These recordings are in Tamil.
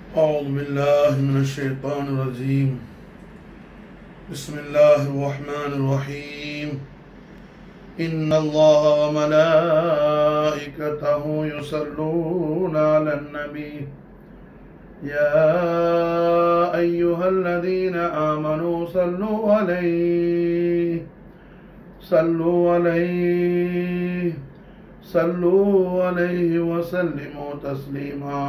أعوذ بالله من الشيطان الرجيم بسم الله الرحمن الرحيم إن الله وملائكته يصلون على النبي يا أيها الذين آمنوا صلوا عليه صلوا عليه صلوا عليه وسلموا تسليما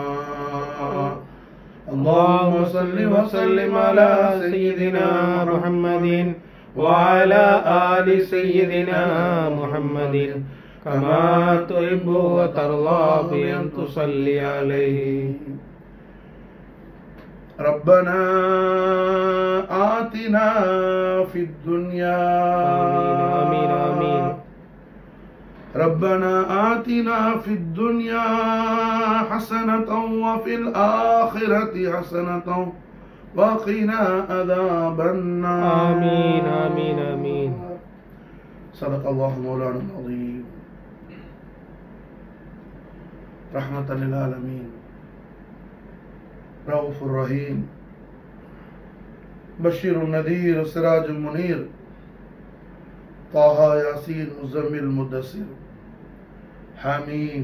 اللهم صل وسلم على سيدنا محمد وعلى آل سيدنا محمد كما تحب وترضى بأن تصلي عليه ربنا آتنا في الدنيا آمين آمين آمين ربنا آتنا في الدنيا حسنة وفي الآخرة حسنة وقنا عذاب النار آمين آمين آمين صدق الله مولانا العظيم رحمة للعالمين رؤوف الرحيم بشير النذير سراج المنير طه ياسين مزمل مدثر حميم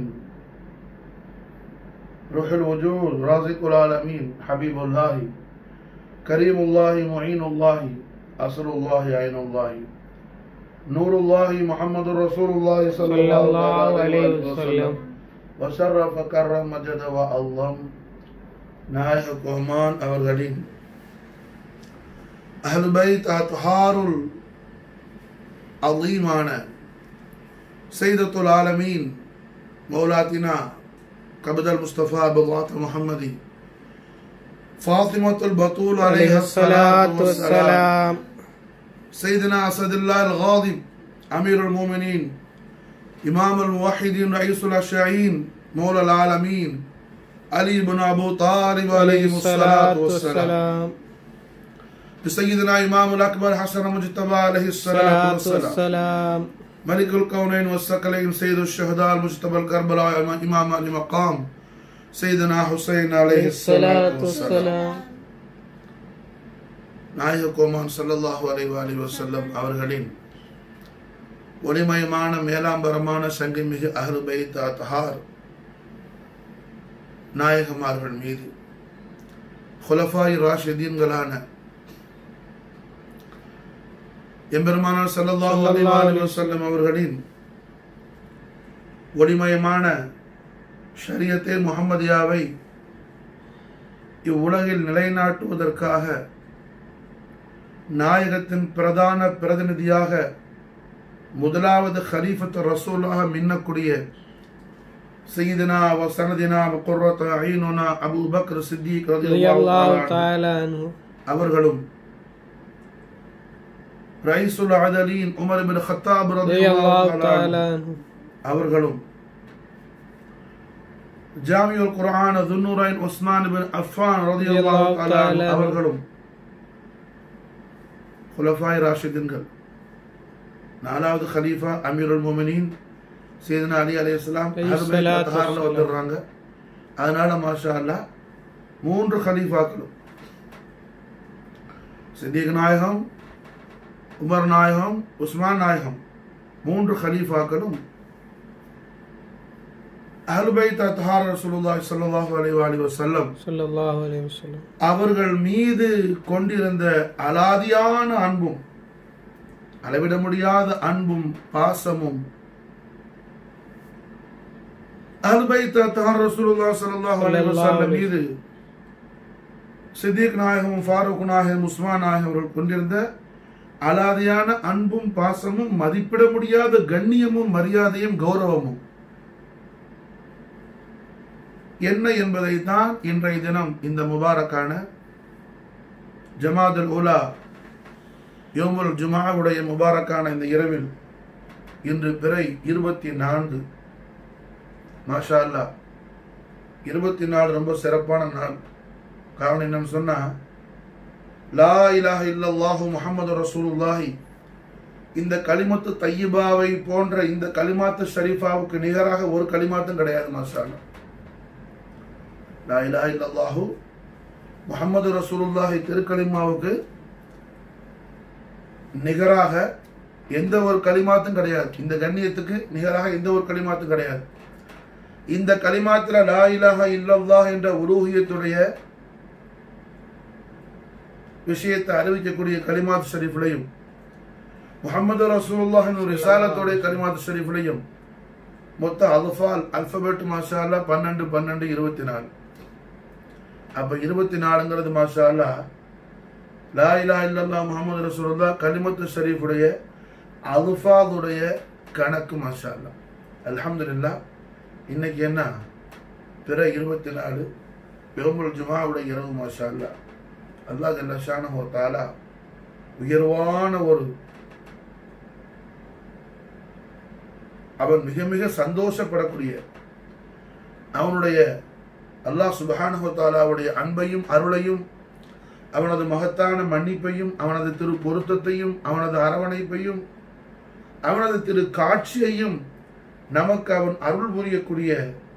روح الوجود رازق العالمين حبيب الله كريم الله معين الله أسر الله عين الله نور الله محمد رسول الله صلى صلى الله الله عليه عليه وسلم وسلم وشرف كرم مجد وعظم நாயக கோமான் அவர்களின் அஹ்லுபைத் அத்ஹாருல் அலீமான சைதத்துல் ஆலமீன் மௌலாத்தினா கபதல் முஸ்தபா அபுல்லாத் முஹம்மதி فاطمة البطول عليه عليها الصلاة الصلاة والسلام والسلام سيدنا أسد الله الغاضب أمير المؤمنين إمام الموحدين رئيس الأشعين مولى العالمين علي بن أبو طالب عليه الصلاة والسلام والسلام بسيدنا إمام الأكبر حسن مجتبى عليه الصلاة الصلاة والسلام والسلام ملك الكونين والثقلين سيد الشهداء المجتبى الكربلاء إمام المقام سيدنا حسين عليه الصلاة الصلاة والسلام والسلام நாயக கோமான் ஸல்லல்லாஹு அலைஹி வஸல்லம் வஸல்லம் அவர்களின் ஒளிமயமான மேலாம்பரமான சங்கிமிகு அஹ்லு பைத் அத்ஹார் நாயகமார்கள் மீது ஹுலஃபாய் ராஷிதீன்களான எம்பெருமானார் ஸல்லல்லாஹு அலைஹி வஸல்லம் அவர்களின் ஒளிமயமான ஷரியத்தே முஹம்மதியாவை இவ்வுலகில் நிலைநாட்டுவதற்காக நாயகத்தின் பிரதான பிரதிநிதியாக முதலாவது ஹலீஃபத் ரசூலாக மின்னக்கூடிய சையதுனா வ சனதினா வ குர்ரத் அய்னுனா அபூ பக்ர் சித்திக் رضي ரலியல்லாஹு الله தஆலா அன்ஹு تعالى عنه அவர்களும் ரைசுல் அதலீன் உமர் இப்னு கத்தாப் رضي ரலியல்லாஹு الله தஆலா تعالى அன்ஹு عنه அவர்களும் ஜாமியுல் குர்ஆன் துன்னுரைன் உஸ்மான் இப்னு அஃபான் ரலியல்லாஹு ரலியல்லாஹு தஆலா அன்ஹு தஆலா அன்ஹு. அவர்களும் குலஃபாய் ராஷிதின்கள் நாலாவது ஹலீஃபா அமீருல் முமினீன் சையதுனா அலி அலைஹிஸ்ஸலாம் அலைஹி அஹ்லுல் ஸலாத்து தஹார்ல வஸ்ஸலாம். வந்துடுறாங்க அதனால மாஷா அல்லாஹ் மூன்று ஹலீஃபாக்களும் சித்திக் நாயகம் உமர் நாயகம் உஸ்மான் நாயகம் மூன்று ஹலீஃபாக்களும் அஹ்லுபைத் அத்ஹார் ரசூலுல்லாஹி ஸல்லல்லாஹு அலைஹி வஸல்லம் வஸல்லம் صلى الله عليه وسلم அவர்கள் மீது கொண்டிருந்த அலாதியான அன்பும் அளவிட முடியாத அன்பும் பாசமும் அல்பைத் அத்ஹார் ரசூலுல்லாஹி ஸல்லல்லாஹு அலைஹி வஸல்லம் மீது சித்திக் நாயகம் ஃபாரூக் நாயகம் உஸ்மான் நாயகம் அவர்கள் கொண்டிருந்த அலாதியான அன்பும் பாசமும் மதிப்பிட முடியாத கண்ணியமும் மரியாதையும் கௌரவமும் என்ன என்பதை தான் இன்றைய தினம் இந்த முபாரக்கான ஜமாதுல் உலா யோமுல் ஜுமாவுடைய முபாரக்கான இந்த இரவில் இன்று பிறை இருபத்தி நான்கு மாஷா அல்லாஹ் இருபத்தி நாலு ரொம்ப சிறப்பான நாள் காரணம் என்னன்னு சொன்னா லா இலாஹ இல்லல்லாஹு முஹம்மது ரசூலுல்லாஹி இந்த கலிமத்து தையிபாவை போன்ற இந்த கலிமாத்து ஷரீஃபாவுக்கு நிகராக ஒரு கலிமாத்தும் கிடையாது மாஷா அல்லாஹ். லா இலாஹ இல்லல்லாஹு முகமது ரசூலுல்லாஹி திருக்கலிமாவுக்கு நிகராக எந்த ஒரு கலிமாத்தும் கிடையாது இந்த கண்ணியத்துக்கு நிகராக எந்த ஒரு கலிமாத்தும் கிடையாது இந்த கலிமாத்துல லா இலாஹ இல்லல்லாஹ் என்ற உலூகியத்துடைய விஷயத்தை அறிவிக்கக்கூடிய கலிமாத் ஷரீஃபிலையும் முகமது ரசூலுல்லாஹ் என்ற ரிசாலத்துடைய கலிமாத் ஷரீஃபிலையும் மொத்த அல்ஃபால் அல்பபெட் மாஷா அல்லா பன்னெண்டு பன்னெண்டு இருபத்தி நாலு அப்ப இருபத்தி நாலுங்கிறது மாஷா அல்லா லா இலா இல்லல்லா முகமது ரசூலுல்லா கலிமத்து ஷரீஃபுடைய அல்ஃபாதுடைய கணக்கு மாஷா அல்லா அல்ஹம்துலில்லா இன்னைக்கு என்ன பிற இருபத்தி நாலு யோமுல் ஜுமாவுடைய இரவு மாஷா அல்லா அல்லாஹ் ஜல்ல ஷானஹு தாலா உயர்வான ஒரு அவன் மிக மிக சந்தோஷப்படக்கூடிய அவனுடைய அல்லாஹ் சுபஹானஹு தாலாவுடைய அன்பையும் அருளையும் அவனது மகத்தான மன்னிப்பையும் அவனது திரு பொருத்தத்தையும் அவனது அரவணைப்பையும் அவனது திரு காட்சியையும் நமக்கு அவன் அருள் புரியக்கூடிய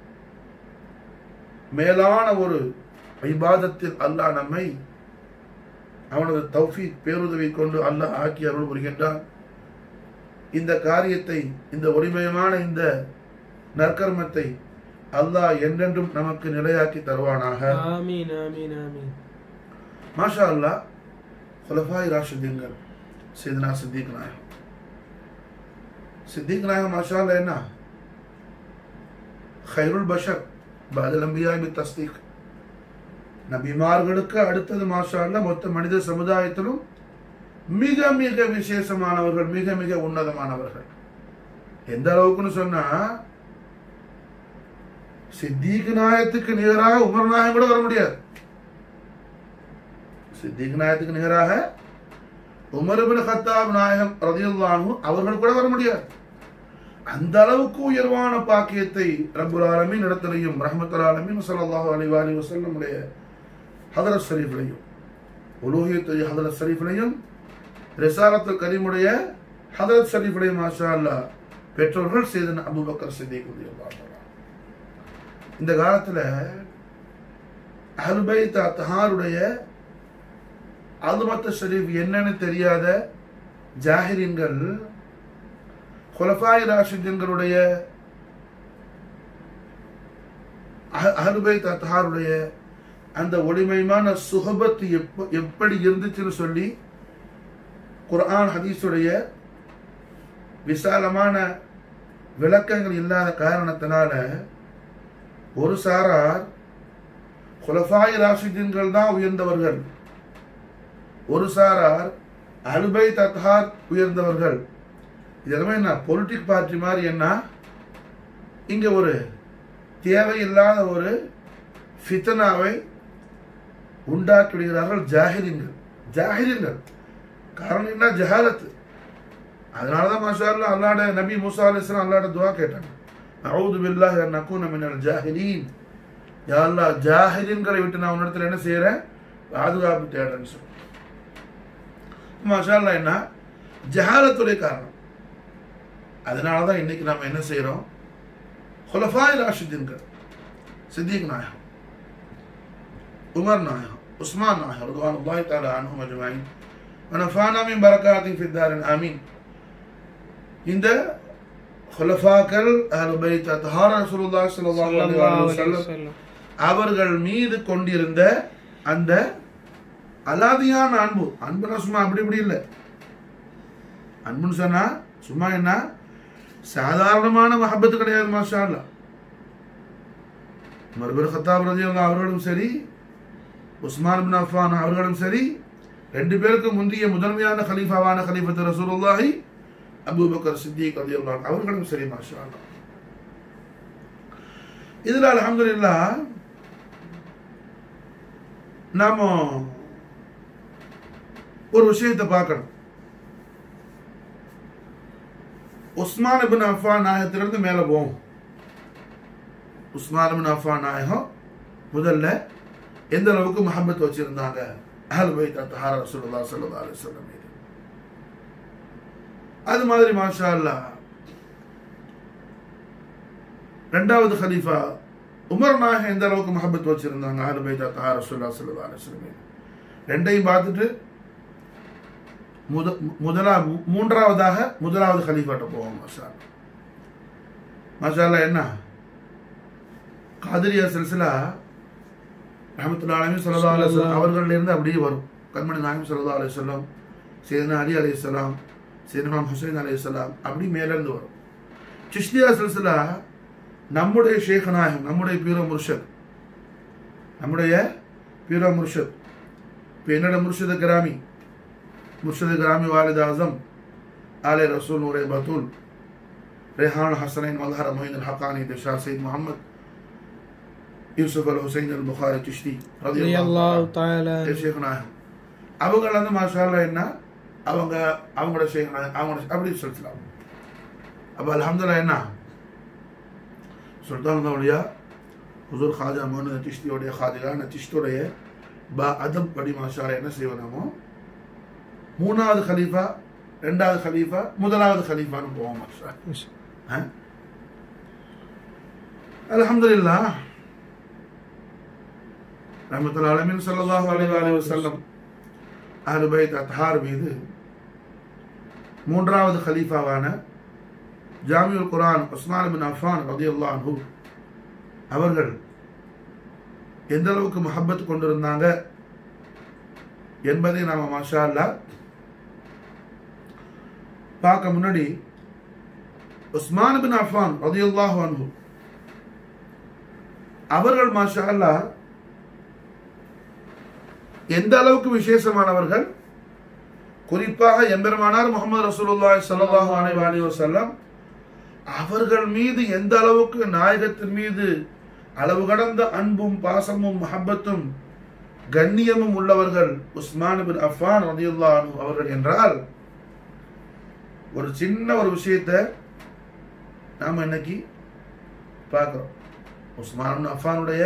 மேலான ஒரு விவாதத்தில் அல்லாஹ் நம்மை அவனது தௌஃபீக் பேருதவி கொண்டு அல்லாஹ் ஆக்கி அருள் புரிகின்றான் இந்த காரியத்தை இந்த ஒளிமயமான இந்த நற்கர்மத்தை அல்லாஹ் என்றென்றும் நமக்கு நிலையாக்கி தருவானாக ஆமீன் ஆமீன் ஆமீன் மாஷா அல்லா குலஃபாய் ராஷிதீன்கள் சிதனா சித்திக் நாயகம் சித்திக் நாயகம் மாஷா அல்லா என்ன ஹைருல் பஷர் பாதல் அம்பியா பி தஸ்தீக் நபிமார்களுக்கு அடுத்தது மாஷா அல்லா மொத்த மனித சமுதாயத்திலும் மிக மிக விசேஷமானவர்கள் மிக மிக உன்னதமானவர்கள் எந்த அளவுக்குன்னு சொன்னா சித்திக் நாயத்துக்கு நிகராக உமர் நாயகம் கூட வர முடியாது சித்திக் நாயத்துக்கு நிகராக உமர் பின் கத்தாப் நாயகம் ரதியுல்லானு அவர்கள் கூட வர முடியாது அந்த அளவுக்கு உயர்வான பாக்கியத்தை ரப்புல் ஆலமீன் இடத்திலையும் ரஹமத்துல் ஆலமீன் ஸல்லல்லாஹு அலைஹி வஸல்லம் வஸல்லமுடைய ஹதரத் ஷரீஃபிலையும் உலூஹியத்துடைய ஹதரத் ஷரீஃபிலையும் ரிசாலத்துல் கரீமுடைய ஹதரத் ஷரீஃபிலையும் மாஷா அல்லாஹ் பெற்றோர்கள் செய்தன அபூபக்கர் சித்திக் ரலியல்லாஹு அன்ஹு இந்த காலத்துல அஹ்லுபைத் அத்ஹாருடைய அல்மத்த ஷரீஃப் என்னன்னு தெரியாத ஜாஹிரின்கள் குலஃபாய் ராஷிதீன்களுடைய அஹ்லுபைத் அத்ஹாருடைய அந்த ஒளிமயமான சுகபத் எப்ப எப்படி இருந்துச்சுன்னு சொல்லி குர்ஆன் ஹதீஸுடைய விசாலமான விளக்கங்கள் இல்லாத காரணத்தினால ஒரு சாரார் குலஃபாய் ராஷிதீன்கள் தான் உயர்ந்தவர்கள் ஒரு சாரார் அலுபை தத்ஹார் உயர்ந்தவர்கள் இதெல்லாமே என்ன பொலிட்டிக் பார்ட்டி மாதிரி என்ன இங்க ஒரு தேவையில்லாத ஒரு ஃபித்தனாவை உண்டாக்கி விடுகிறார்கள் ஜாகிரின்கள் ஜாகிரின்கள் காரணம் என்ன ஜஹாலத்து அதனால தான் மாஷா அல்லாஹ் அல்லாட நபி மூசா அலிஸ்லாம் அல்லாட துவா கேட்டாங்க அவுது பில்லாஹ் அன் நகூன மினல் ஜாஹிலீன் யா அல்லாஹ் ஜாஹிலீன்களை விட்டு நான் உன்னிடத்துல என்ன செய்யறேன் பாதுகாப்பு தேடுறேன்னு சொல்லி மாஷா அல்லாஹ் என்ன ஜஹாலத்துடைய காரணம் அதனால தான் இன்னைக்கு நம்ம என்ன செய்றோம் ஹுலஃபாய் ராஷிதீன்கள் சித்திக் நாயகம் உமர் நாயகம் உஸ்மான் நாயகம் ரதுவானுல்லாஹி தஆலா அன்ஹும் அஜ்மஈன் ونفعنا من بركات في الدار آمين இந்த ஹுலஃபாக்கள் அஹ்லு பைத் அத்ஹார் ரசூலுல்லாஹி ஸல்லல்லாஹு அலைஹி ஸல்லல்லாஹு அலைஹி வஸல்லம் வஸல்லம் அவர்கள் மீது கொண்டிருந்த அந்த அலாதியான அன்பு அன்புனா சும்மா அப்படி இப்படி இல்லை அன்புன்னு சொன்னா சும்மா என்ன சாதாரணமான மஹப்பத்து கிடையாது மாஷா அல்லா மறுபர் ஹத்தாப் ரதியல்லாஹு அவர்களும் சரி உஸ்மான் பின் அஃபான் அவர்களும் சரி ரெண்டு பேருக்கு முந்தைய முதன்மையான கலீஃபாவான கலீஃபத்து ரசூலுல்லாஹி அபூபக்கர் சித்திக் ரதியல்லாஹு அன்ஹு அவர்களும் சரி மாஷா அல்லா இதுல அல்ஹம்துலில்லாஹ் நாம ஒரு விஷயத்தை பார்க்கணும் உஸ்மான் பின் அஃபான் நாயகத்திலிருந்து மேல போவோம் உஸ்மான் பின் அஃபான் நாயகம் முதல்ல எந்த அளவுக்கு முஹப்பத் வச்சிருந்தாங்க அஹல் பைத் அத்ஹார ரசூலுல்லாஹி ஸல்லல்லாஹு அலைஹி வஸல்லம் மீது அது மாதிரி மாஷா அல்லாஹ் ரெண்டாவது ஹலீஃபா உமர் நாயகம் எந்த அளவுக்கு மஹபத் வச்சிருந்தாங்க ஆறு பைதா தஹா ரசூல்லா சல்லா அலுவலம் ரெண்டையும் பார்த்துட்டு முத முதலா மூன்றாவதாக முதலாவது கலீஃபாட்ட போவோம் மஷா மஷாலா என்ன காதிரியா சில்சிலா ரஹமத்துல்லா அலமி சல்லா அலுவலம் அவர்களிலிருந்து அப்படியே வரும் கண்மணி நாயம் சல்லா அலுவலம் சேதனா அலி அலி இஸ்லாம் சேதனா ஹுசைன் அலி இஸ்லாம் அப்படி மேலேருந்து வரும் சிஷ்டியா சில்சிலா நம்முடைய ஷேக் நாயகம் நம்முடைய பீரோ முர்ஷத் நம்முடைய பீரோ முர்ஷத் இப்போ என்னோட முர்ஷித கிராமி முர்ஷித கிராமி வாலித் ஆசம் ஆலே ரசூல் நூரே பத்துல் रेहान हसनैन मजहर मोइन हकानी दिशा सैद मोहम्मद யூசுப் அல் ஹுசைன் அல் புகாரி சிஷ்டி رضي الله تعالى عنه. ஷேக்னா அவங்க வந்து மாஷால்லா என்ன அவங்க அவங்களோட ஷேக்னா அவங்களோட அப்படி சொல்லலாம் அப்போ அல்ஹம்துலில்லாஹ் என்ன சுல்தான் உடைய ஹுசூர் ஹாஜா மோனு சிஷ்டியோடைய ஹாஜா சிஷ்டியோடைய பா அதம் படி மாஷாலா என்ன செய்வனமோ மூணாவது கலீஃபா ரெண்டாவது கலீஃபா முதலாவது கலீஃபான்னு போவோம் மாஷா அல்ஹம்துலில்லாஹ் ரஹமத்துல் ஆலமீன் ஸல்லல்லாஹு அலைஹி வஸல்லம் அஹ்லு பைத் அத்ஹார் மீது மூன்றாவது கலீஃபாவான ஜாமியுல் குர்ஆன் உஸ்மான் பின் அஃபான் ரலியல்லாஹு அன்ஹு அவர்கள் எந்த அளவுக்கு முஹப்பத் கொண்டிருந்தாங்க என்பதை நாம மாஷா அல்லாஹ் பார்க்க முன்னாடி உஸ்மான் பின் அஃபான் ரலியல்லாஹு அன்ஹு அவர்கள் மாஷா அல்லாஹ் எந்த அளவுக்கு விசேஷமானவர்கள் குறிப்பாக எம்பெருமானார் முகமது ரசூலுல்லாஹி ஸல்லல்லாஹு அலைஹி வஸல்லம் அவர்கள் மீது எந்த அளவுக்கு நாயகத்தின் மீது அளவு கடந்த அன்பும் பாசமும் மஹப்பத்தும் கண்ணியமும் உள்ளவர்கள் உஸ்மான் பின் அஃபான் ரலியல்லாஹு அன்ஹு அவர்கள் என்றால் ஒரு சின்ன ஒரு விஷயத்தை நாம இன்னைக்கு பார்க்கிறோம் உஸ்மான் பின் அஃபானுடைய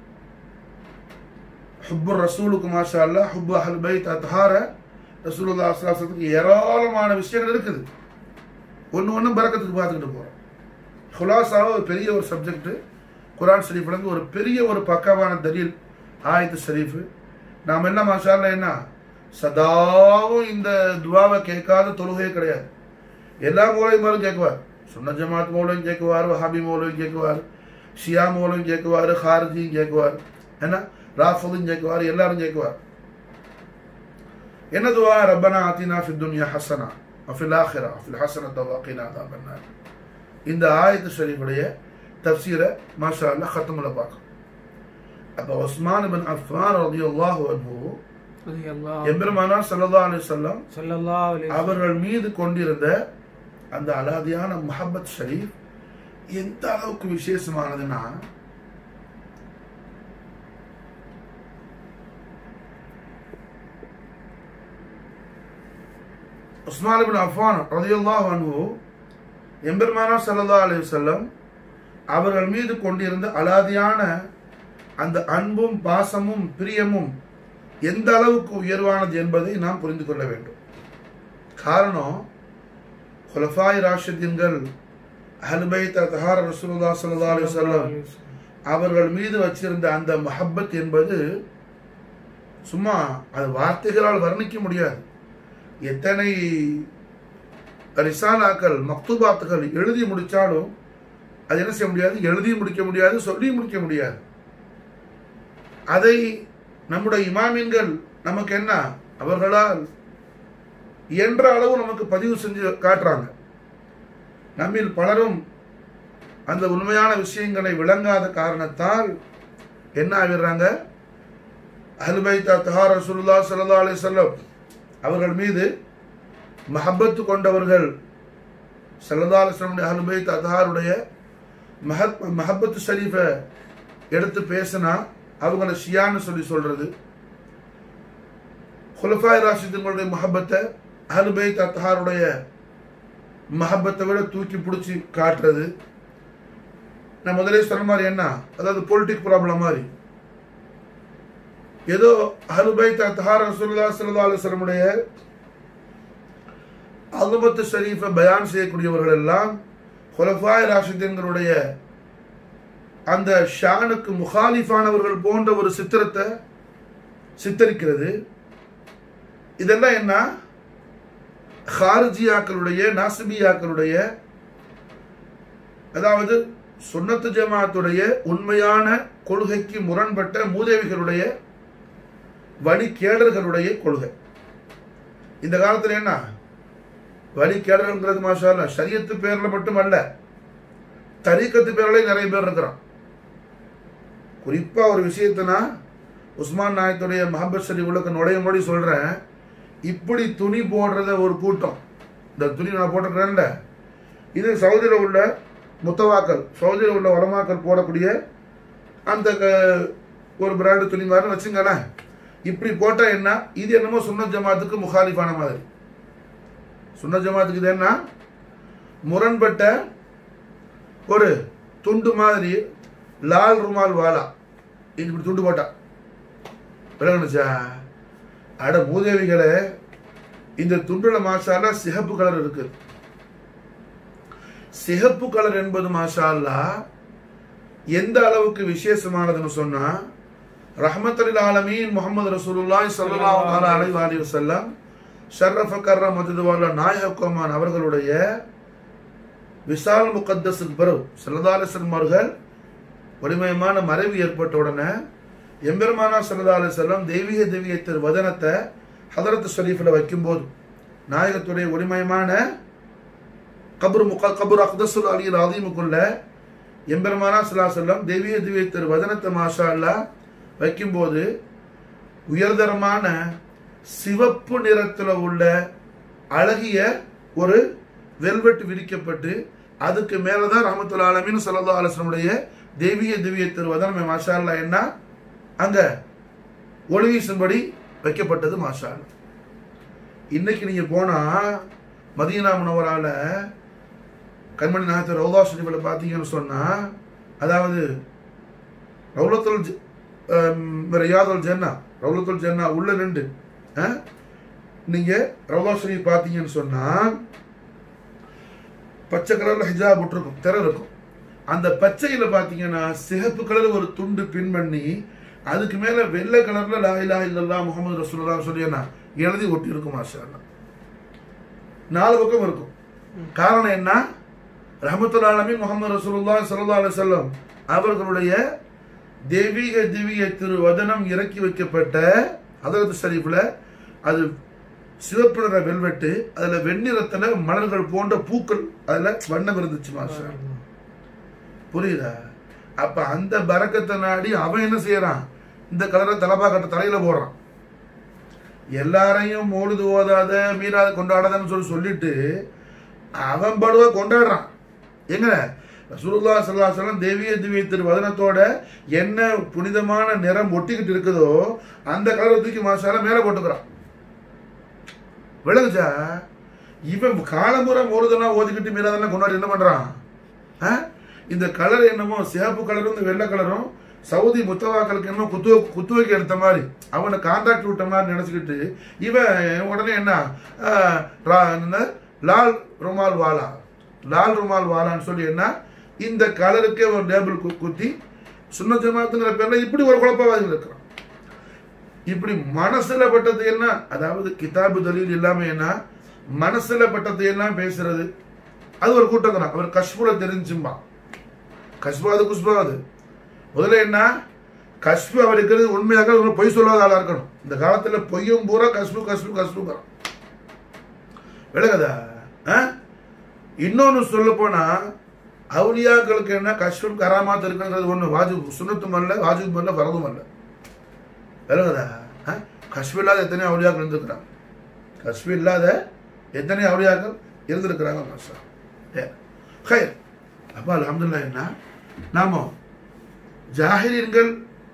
ஹுப்பு ரசூலுக்கு மாஷா அல்லா ஹுப்பு அஹல் பைத் அத்ஹார ரசூலுல்லா அஸ்லாசத்துக்கு ஏராளமான விஷயங்கள் இருக்குது ஒன்று ஒன்றும் பறக்கத்துக்கு பார்த்துக்கிட்டு போகிறோம் ஹுலாசாவை ஒரு பெரிய ஒரு சப்ஜெக்ட் குரான் ஷரீஃப்லேருந்து ஒரு பெரிய ஒரு பக்காவான தலீல் ஆயத்து ஷரீஃபு நாம் என்ன மாஷா அல்லா என்ன சதாவும் இந்த துவாவை கேட்காத தொழுகையே கிடையாது எல்லா மூலையும் கேட்குவார் சுன்ன ஜமாத் மூலையும் கேட்குவார் வஹாபி மூலையும் கேட்குவார் ஷியா மூலையும் கேட்குவார் ஹார்ஜியும் கேட்குவார் என்ன ராஃபதும் கேட்குவார் எல்லாரும் கேட்குவார் என்ன துவா ரப்பனா ஆத்தினா ஃபி துன்யா ஹசனா அஃபில் ஆஹிரா அஃபில் ஹசன தவாக்கினா தான் பண்ணார் இந்த ஆயத்து ஷரீஃபுடைய தப்சீரை மாஷா அல்லா ஹத்தமில் பார்க்கும் அப்போ உஸ்மான் பின் அஃபான் ரலியல்லாஹு அன்ஹு رضي الله எம்பெருமானார் ஸல்லல்லாஹு அலைஹி வஸல்லம் صلى الله عليه وسلم அவர்கள் மீது கொண்டிருந்த அந்த அலாதியான முஹப்பத் ஷரீஃப் எந்த அளவுக்கு விசேஷமானதுன்னா உஸ்மான் பின் அஃபான் ரலியல்லாஹு அன்ஹு எம்பெருமானார் ஸல்லல்லாஹு அலைஹி வஸல்லம் அவர்கள் மீது கொண்டிருந்த அலாதியான அந்த அன்பும் பாசமும் பிரியமும் எந்த அளவுக்கு உயர்வானது என்பதை நாம் புரிந்து கொள்ள வேண்டும் காரணம் குலஃபாய் ராஷிதீன்கள் அஹ்லுபைத் தஹார் ரசூலுல்லாஹ் ஸல்லல்லாஹு அலைஹி வஸல்லம் அவர்கள் மீது வச்சிருந்த அந்த மஹப்பத் என்பது சும்மா அது வார்த்தைகளால் வர்ணிக்க முடியாது எத்தனை ரிசாலாக்கள் மக்தூபாத்துகள் எழுதி முடிச்சாலும் அது என்ன செய்ய முடியாது எழுதி முடிக்க முடியாது சொல்லி முடிக்க முடியாது அதை நம்முடைய இமாமின்கள் நமக்கு என்ன அவர்களால் இயன்ற அளவு நமக்கு பதிவு செஞ்சு காட்டுறாங்க நம்மில் பலரும் அந்த உண்மையான விஷயங்களை விளங்காத காரணத்தால் என்ன ஆகிடுறாங்க அஹ்லுபைத்தா தஹார் ரசூலுல்லா ஸல்லல்லாஹு அலைஹி வஸல்லம் அவர்கள் மீது மஹப்பத்து கொண்டவர்கள் ஸல்லல்லாஹு அலைஹி வஸல்லம் அஹ்லுபைத் தஹாருடைய மஹத் மஹப்பத்து ஷரீஃபை எடுத்து பேசினா அவங்கள ஷியான்னு சொல்லி சொல்றது குலஃபாய் ராஷிதுங்களுடைய மஹப்பத்தை அஹ்லுபைத் அத்ஹாருடைய மஹப்பத்தை விட தூக்கி பிடிச்சி காட்டுறது நான் முதலே சொன்ன மாதிரி என்ன அதாவது பொலிட்டிக் ப்ராப்ளம் மாதிரி ஏதோ அஹ்லுபைத் அத்ஹார் ரசூலுல்லா ஸல்லல்லாஹு அலைஹி வஸல்லமுடைய அலுபத்து ஷரீஃபை பயான் செய்யக்கூடியவர்கள் எல்லாம் குலஃபாய் ராஷிதீன்களுடைய அந்த ஷானுக்கு முகாலிஃபானவர்கள் போன்ற ஒரு சித்திரத்தை சித்தரிக்கிறது இதெல்லாம் என்ன ஹாரிஜியாக்களுடைய நாசிபியாக்களுடைய அதாவது சுன்னத்து ஜமாத்துடைய உண்மையான கொள்கைக்கு முரண்பட்ட மூதேவிகளுடைய வழிகேடர்களுடைய கொள்கை இந்த காலத்துல என்ன வழிகேடர்கள்ங்கிறது மாஷா அல்ல ஷரியத்து பேர்ல மட்டும் அல்ல தரீக்கத்து பேர்லயும் நிறைய பேர் இருக்கிறான் குறிப்பா ஒரு விஷயத்தனா உஸ்மான் நாயத்துடைய மஹபத் ஷரீஃபுக்கு நுழைய மொழி சொல்றேன் இப்படி துணி போடுறத ஒரு கூட்டம் இந்த துணி நான் போட்டிருக்கிறேன்ல இது சவுதியில் உள்ள முத்தவாக்கள் சவுதியில் உள்ள வளமாக்கள் போடக்கூடிய அந்த க- ஒரு பிராண்டு துணி மாதிரி வச்சுங்களேன் இப்படி போட்டா என்ன இது என்னமோ சுன்ன ஜமாத்துக்கு முகாலிஃபான மாதிரி சுன்ன ஜமாத்துக்கு இது என்ன முரண்பட்ட ஒரு துண்டு மாதிரி லால் ருமால் வாலா இது இப்படி துண்டு போட்டா விளங்குனுச்சா அட மூதேவிகளே இந்த துண்டுல மாஷாலா சிகப்பு கலர் இருக்கு சிகப்பு கலர் என்பது மாஷால்லா எந்த அளவுக்கு விசேஷமானதுன்னு சொன்னா ரஹமத்துல் ஆலமீன் முகமது ரசூலுல்லாஹி ஸல்லல்லாஹு தஆலா அலைஹி வஸல்லம் வஸல்லம் ஷர்ரஃப கர்ரம் மஜதுவால நாயகமான் அவர்களுடைய விசால் முகத்தஸ் பரவ் சல்லதாலிசன் அவர்கள் வலிமயமான மறைவு ஏற்பட்ட உடனே எம்பெருமானா சல்லதாலி செல்லம் தெய்வீக தெய்வீக திரு வதனத்தை ஹதரத் ஷரீஃபில் வைக்கும்போது நாயகத்துடைய ஒளிமயமான கபர் முக கபர் அக்தசுல் அலியில் ஆதீமுக்குள்ள எம்பெருமானா சல்லா செல்லம் தெய்வீக தெய்வீக திரு வதனத்தை மாஷா அல்லா வைக்கும்போது உயர்தரமான சிவப்பு நிறத்தில் உள்ள அழகிய ஒரு வெல்வெட் விரிக்கப்பட்டு அதுக்கு மேலதான் ரஹமத்துல் ஆலமின் சல்லா அலுவலமுடைய தெய்வீக திவ்ய திருவதனம் மாஷா அல்லா என்ன அங்க ஒளி வீசும்படி வைக்கப்பட்டது மாஷா அல்லா. இன்னைக்கு நீங்க போனா மதீனா முனவரால கண்மணி நாயத்தர் ரவுதா ஷரீஃபில் பார்த்தீங்கன்னு சொன்னா அதாவது ரவுலத்துல் ஜ- ஆம், ரியாதுல் ஜன்னா ரவுலத்துல் ஜன்னா உள்ள நின்று ஆ? நீங்க ரவுதா ஷரீஃப் பார்த்தீங்கன்னு சொன்னா பச்சை கலர்ல ஹிஜாப் விட்டுருக்கும் திரை இருக்கும் அந்த பச்சையில பாத்தீங்கன்னா சிகப்பு கலர் ஒரு துண்டு பின் பண்ணி அதுக்கு மேல வெள்ளை கலர்ல லா இலாஹ இல்லல்லாஹ் முஹம்மது ரசூலுல்லாஹ் சொல்லி என்ன எழுதி ஒட்டி இருக்கும் மாஷா அல்லாஹ். நாலு பக்கம் இருக்கும் காரணம் என்ன ரஹமத்துல் ஆலமீன் முகமது ரசூலுல்லாஹ் ஸல்லல்லாஹு அலைஹி வஸல்லம் அவர்களுடைய தெய்வீக திவ்ய திரு வதனம் இறக்கி வைக்கப்பட்ட ஹதரத் ஷரீஃப்ல அது சிவப்பு நிற வெல்வெட்டு அதுல வெண்ணிறத்துல மலர்கள் போன்ற பூக்கள் அதுல வண்ணம் இருந்துச்சு மாஷா அல்லாஹ். புரியுதா அப்ப அந்த பறக்கத்தை நாடி அவன் என்ன செய்யறான் இந்த கலரை தலப்பா கட்ட தலையில போடுறான் எல்லாரையும் மோழுது ஓதாத மீறாத கொண்டாடாதன்னு சொல்லி சொல்லிட்டு அவன் படுவ கொண்டாடுறான் எங்க ரசூலுல்லா ஸல்லல்லாஹு அலைஹி வஸல்லம் தேவிய திவ்ய திருவதனத்தோட என்ன புனிதமான நிறம் ஒட்டிக்கிட்டு இருக்குதோ அந்த கலரை தூக்கி மாசால மேல போட்டுக்கிறான் விளங்குச்சா இவன் காலமுறை மோறுதெல்லாம் ஓதிக்கிட்டு மீறாதெல்லாம் கொண்டாடி என்ன பண்றான் ஆ? இந்த கலர் என்னமோ சிவப்பு கலரும் இந்த வெள்ளை கலரும் சவுதி முத்தவாக்களுக்கு என்னமோ குத்து குத்துவைக்கு எடுத்த மாதிரி அவனை கான்ட்ராக்ட் விட்ட மாதிரி நினைச்சுக்கிட்டு இவன் உடனே என்ன ஆ, ரா- என்ன? லால் ருமால் வாலா லால் ருமால் வாலான்னு சொல்லி என்ன இந்த கலருக்கே ஒரு லேபிள் குத்தி சுன்ன ஜமாத்துங்கிற பேர்ல இப்படி ஒரு குழப்பவாதிகள் இருக்கிறான் இப்படி மனசுல பட்டது என்ன அதாவது கிதாபு தலீல் இல்லாம என்ன மனசுல பட்டது எல்லாம் பேசுறது அது ஒரு கூட்டம் தான் அவர் கஷ்புல தெரிஞ்சும்பா கஷ்பாது குஷ்பாது முதல்ல என்ன கஷ்பு அவர் இருக்கிறது உண்மையாக ஒரு பொய் சொல்லாத ஆளா இருக்கணும் இந்த காலத்துல பொய்யும் பூரா கஷ்பு கஷ்பு கஷ்பு விளங்குதா ஆ? இன்னொன்னு சொல்ல போனா அவுலியாக்களுக்கு என்ன கஷ்டம் கராமாத் இருக்குங்கிறது ஒண்ணு வாஜிப் சுனத்தும் அல்ல வாஜிப் அல்ல வரதும் அல்ல விளங்குதா ஆ? கஷ்பு இல்லாத எத்தனை அவுலியாக்கள் இருந்திருக்கிறாங்க கஷ்பு இல்லாத எத்தனை அவுலியாக்கள் இருந்திருக்கிறாங்க மாஷா ஏ, ஹைர் அப்போ அல்ஹம்துலில்லாஹ் என்ன நாம ஜாஹிரியன்கள்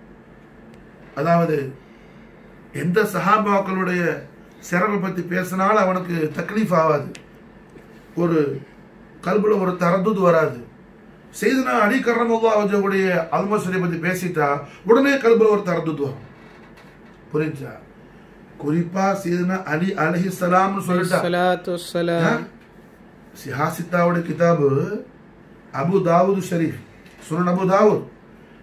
அதாவது எந்த சஹாபாக்களுடைய சிறப்பை பற்றி பேசினாலும் அவனுக்கு தக்லீஃப் ஆகாது ஒரு கல்புல ஒரு தரதுது வராது செய்தனா அலி கர்ரமுல்லா அவர்களுடைய அல்மசரை பற்றி பேசிட்டா உடனே கல்புல ஒரு தரதுது வரும் புரிஞ்சா குறிப்பா செய்தனா அலி அலஹி சலாம்னு சொல்லிட்டா الصلاة والسلام சிஹாசித்தாவுடைய கிதாபு அபு தாவூது ஷரீஃப் சுனன் அபு தாவூத்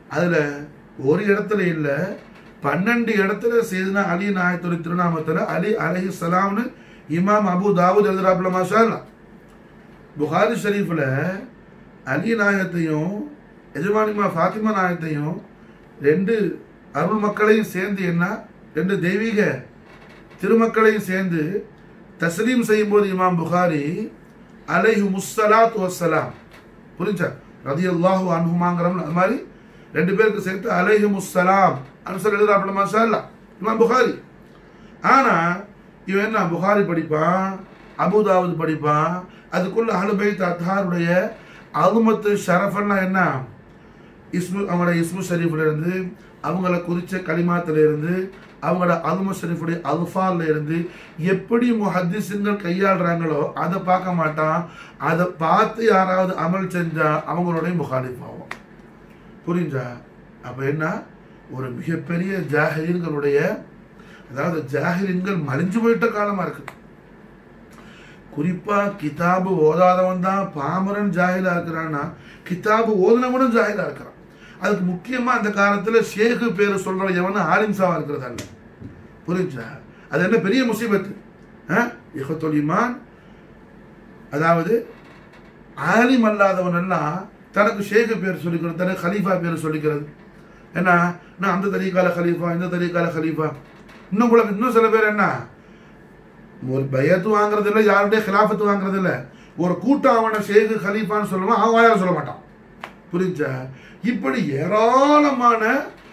அதுல ஒரு இடத்துல இல்ல பன்னெண்டு இடத்துல செய்தினா அலி நாயத்துறை திருநாமத்துல அலி அலஹி சலாம்னு இமாம் அபு தாவூத் எழுதுறாப்புல மாஷா அல்லாஹ். புகாரி ஷரீஃப்ல அலி நாயகத்தையும் எஜமானிமா ஃபாத்திமா நாயகத்தையும் ரெண்டு அருள் மக்களையும் சேர்ந்து என்ன ரெண்டு தெய்வீக திருமக்களையும் சேர்ந்து தஸ்லீம் செய்யும்போது இமாம் புகாரி அலைஹு முஸ்ஸலாத் வஸ்ஸலாம் புரிஞ்சா ரதியல்லாஹு அன்ஹுமாங்கிறோம் அது மாதிரி ரெண்டு பேருக்கு சேர்த்து அலைஹு முஸ்ஸலாம் அனுசர் எழுதுறாப்புல மாஷா அல்லாஹ். இமாம் புகாரி ஆனா இவன் என்ன புகாரி படிப்பான் அபுதாவுது படிப்பான் அதுக்குள்ள அஹ்லுபைத் அத்தாருடைய அகுமத்து ஷரஃபெல்லாம் என்ன இஸ்மு அவங்களோட இஸ்மு ஷரீஃப்ல இருந்து அவங்கள குறிச்ச கலிமாத்துல இருந்து அவங்களோட அல்மு ஷரீஃபுடைய அல்ஃபால்ல இருந்து எப்படி முஹத்திஸுங்கள் கையாளுறாங்களோ அதை பார்க்க மாட்டான் அதை பார்த்து யாராவது அமல் செஞ்சா அவங்களுடைய முகாலிஃப் ஆகும் புரிஞ்சா அப்ப என்ன ஒரு மிகப்பெரிய ஜாஹிரியர்களுடைய அதாவது ஜாஹிரியன்கள் மலிஞ்சு போயிட்ட காலமா இருக்கு குறிப்பா கிதாபு ஓதாதவன் தான் பாமரன் ஜாஹிலா இருக்கிறான்னா கிதாபு ஓதுனவனும் ஜாஹிலா இருக்கிறான் அதுக்கு முக்கியமா அந்த காலத்துல ஷேகு பேரு சொல்ற எவனும் ஆலிம்சாவா இருக்கிறது அல்ல புரிஞ்சா அது என்ன பெரிய முசீபத்து இஹத்துல் ஈமான் அதாவது ஆலிம் அல்லாதவன் எல்லாம் தனக்கு ஷேகு பேர் சொல்லிக்கிறது தனக்கு ஹலீஃபா பேர் சொல்லிக்கிறது என்ன நான் அந்த தரீக்கால ஹலீஃபா இந்த தரீக்கால ஹலீஃபா இன்னும் கூட இன்னும் சில பேர் என்ன ஒரு பயத்து வாங்குறது இல்லை யாருடைய கிலாஃபத்து வாங்குறது இல்லை ஒரு கூட்டம் அவனை ஷேகு ஹலீஃபான்னு சொல்லுவான் அவன் வாயால சொல்ல மாட்டான் புரிஞ்சா இப்படி ஏராளமான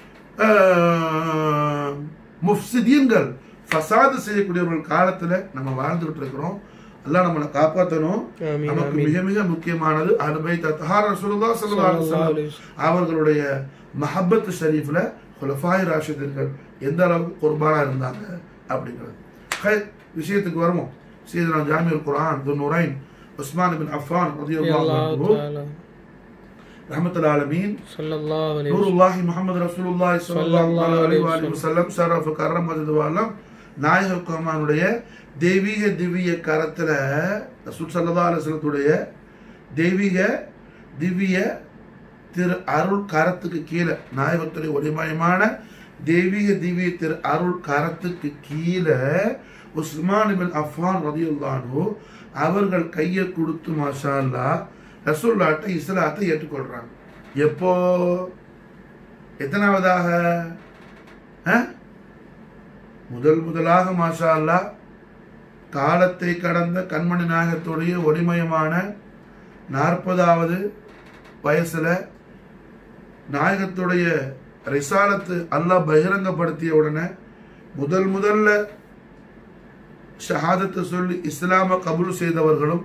ஆஹ், முஃப்சிதீன்கள் ஃபசாது செய்யக்கூடியவர்கள் காலத்துல நம்ம வாழ்ந்துகிட்டு இருக்கிறோம் அல்லாஹ் நம்மளை காப்பாற்றணும் ஆமீன், நமக்கு ஆமீன். மிக மிக முக்கியமானது அனுபை தத்ஹார் ரசூலுல்லாஹ் ஸல்லல்லாஹு அலைஹி ஸல்லல்லாஹு வஸல்லம் அலைஹி வஸல்லம். அவர்களுடைய மஹப்பத் ஷரீஃப்ல குலஃபாய் ராஷிதர்கள் எந்த அளவுக்கு குர்பானா இருந்தாங்க அப்படிங்கிறது ஹைர், விஷயத்துக்கு வருவோம் சீதனா ஜாமியுல் குர்ஆன் து நுரைன் உஸ்மான் பின் அஃபான் ரலியல்லாஹு அல்லாஹ் அன்ஹு தஆலா ரஹ்மத்துல் ஆலமீன் ஸல்லல்லாஹு அலைஹி வஸல்லம். நூருல்லாஹி முஹம்மது ரசூலுல்லாஹி ஸல்லல்லாஹு ஸல்லல்லாஹு அலைஹி அலைஹி வஸல்லம் ஷரஃப் கர்ரம் மஜ்துவாலம் நாயக குமானுடைய தெய்வீக திவ்ய கரத்துல ரசூல் ஸல்லல்லாஹு அலைஹி வஸல்லத்துடைய தெய்வீக திவ்ய திரு அருள் கரத்துக்கு கீழே நாயகத்துடைய ஒளிமயமான தெய்வீக திவ்ய திரு அருள் கரத்துக்கு கீழே உஸ்மான் பின் அஃபான் ரதியுல்லானு அவர்கள் கையை கொடுத்து மாஷா அல்லாஹ் ரசூல்லாட்ட இஸ்லாத்தை ஏற்றுக்கொள்றாங்க எப்போ எத்தனாவதாக அஹ்? முதல் முதலாக மாஷா அல்லாஹ் காலத்தை கடந்த கண்மணி நாயகத்துடைய ஒளிமயமான நாற்பதாவது வயசுல நாயகத்துடைய ரிசாலத்து அல்லாஹ் பகிரங்கப்படுத்திய உடனே முதல் முதல்ல ஷஹாதத்தை சொல்லி இஸ்லாம கபூல் செய்தவர்களும்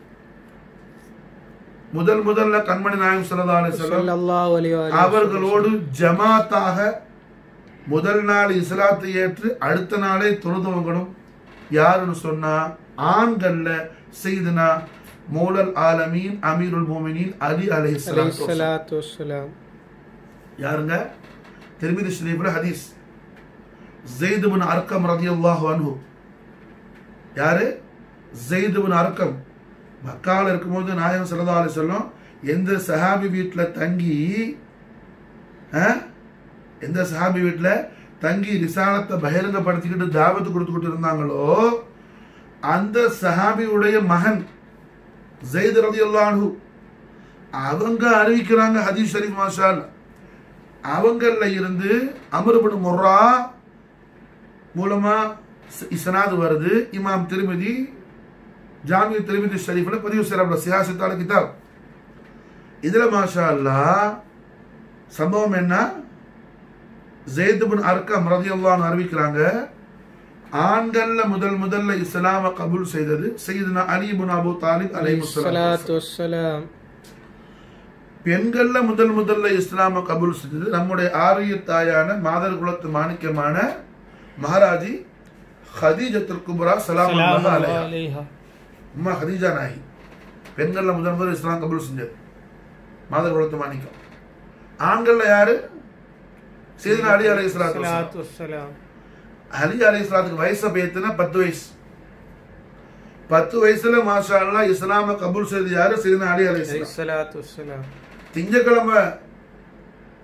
முதல் முதல்ல கண்மணி நாயகம் ஸல்லல்லாஹு அலைஹி வஸல்லம் ஸல்லல்லாஹு அலைஹி வஸல்லம். அவர்களோடு ஜமாத்தாக முதல் நாள் இஸ்லாத்தை ஏற்று அடுத்த நாளே தொழுதவங்களும் யாருன்னு சொன்னா ஆண்கள்ல செய்தனா மௌலல் ஆலமீன் அமீருல் மோமினின் அலி அலைஹி அலைஹிஸ்ஸலாத்து வஸலாம். ஸலாத்து வஸ்ஸலாம். யாருங்க திருமிதி ஷரீஃப்ல ஹதீஸ் ஜெயித் பின் அர்க்கம் ரதியல்லாஹு அன்ஹு யாரு ஜெயித் பின் அர்க்கம் மக்கால இருக்கும்போது நாயகம் ஸல்லல்லாஹு அலைஹி வஸல்லம் எந்த சஹாபி வீட்ல தங்கி ஆ? எந்த சஹாபி வீட்ல தங்கி ரிசாலத்தை பகிரங்கப்படுத்திக்கிட்டு தாவத்து கொடுத்துக்கிட்டு இருந்தாங்களோ அந்த சஹாபியுடைய மகன் ஜெயித் ரதியல்லாஹு அன்ஹு அவங்க அறிவிக்கிறாங்க ஹதீஸ் ஷரீஃப் மாஷா அல்லாஹ். அவங்கள்ல இருந்து அமருபடு முர்ரா மூலமா ஸ்- இஸ்னாது வருது இமாம் திருமதி ஜாமிய திருமதி ஷரீஃப்ல பதிவு செய்யறாங்க சியாசத்தால கிதாப் இதுல மாஷா அல்லாஹ் சம்பவம் என்ன ஜெயித் பின் அர்க்கம் ரதியல்லாஹு அறிவிக்கிறாங்க ஆண்கள்ல முதல் முதல்ல இஸ்லாம கபூல் செய்தது சையதுனா அலி இப்னு அபூ தாலிப் அலைஹி அலைஹிஸ்ஸலாத்து ஸலாத்து வஸ்ஸலாம். பெண்கள்ல முதல் முதல்ல இஸ்லாம கபூல் செஞ்சது நம்முடைய ஆரிய தாயான மாதர் குலத்து மாணிக்கமான மகாராஜி ஹதீஜத்துல் குப்ரா சலாம் ஸலாமுல்லாஹி அலைஹா அலைஹா. அம்மா ஹதீஜா நாயகி பெண்கள்ல முதல் முதல் இஸ்லாம் கபூல் செஞ்சது மாதர் குலத்து மாணிக்கம் ஆண்கள்ல யாரு சீதனா அலி அலை இஸ்லாத்து ஸலாத்து வஸ்ஸலாம். அலி அலை இஸ்லாத்துக்கு வயசு பேத்துனா பத்து வயசு பத்து வயசுல மாஷா அல்லாஹ் இஸ்லாம கபூல் செய்தது யாரு சீதனா அலி அலை அலைஹி ஸலாத்து வஸ்ஸலாம். திங்கக்கிழமை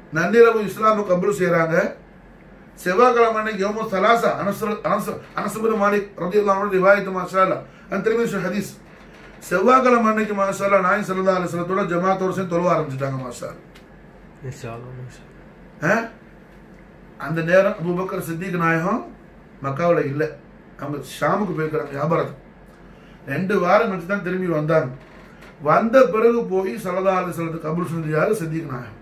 நள்ளிரவு இஸ்லாம கபூல் செய்றாங்க செவ்வாய்க்கிழமை அன்னைக்கு யோமு சலாசா அனசு அனசு அனசுபுர மாலிக் ரதியுல்லாஹு ரிவாயத்து மாஷா அல்லாஹ் அந்த திரும்பி ஹதீஸ் செவ்வாய்க்கிழமை அன்னைக்கு மாஷா அல்லாஹ் நாய் ஸல்லல்லாஹு அலைஹி வஸல்லத்தோட ஜமாத்தோட சேர்ந்து தொழுவ ஆரம்பிச்சிட்டாங்க மாஷா அல்லாஹ். இன்ஷாஅல்லாஹ் மாஷா ஆ? அந்த நேரம் அபூபக்கர் சித்திக் நாயகம் மக்காவுல இல்லை அவங்க ஷாமுக்கு போயிருக்கிறாங்க வியாபாரத்துக்கு ரெண்டு வாரம் கழிச்சு தான் திரும்பி வந்தாங்க வந்த பிறகு போய் சல்லா அலி சொல்லத்துக்கு கபூல் செஞ்சு யாரு சித்திக் நாயகம்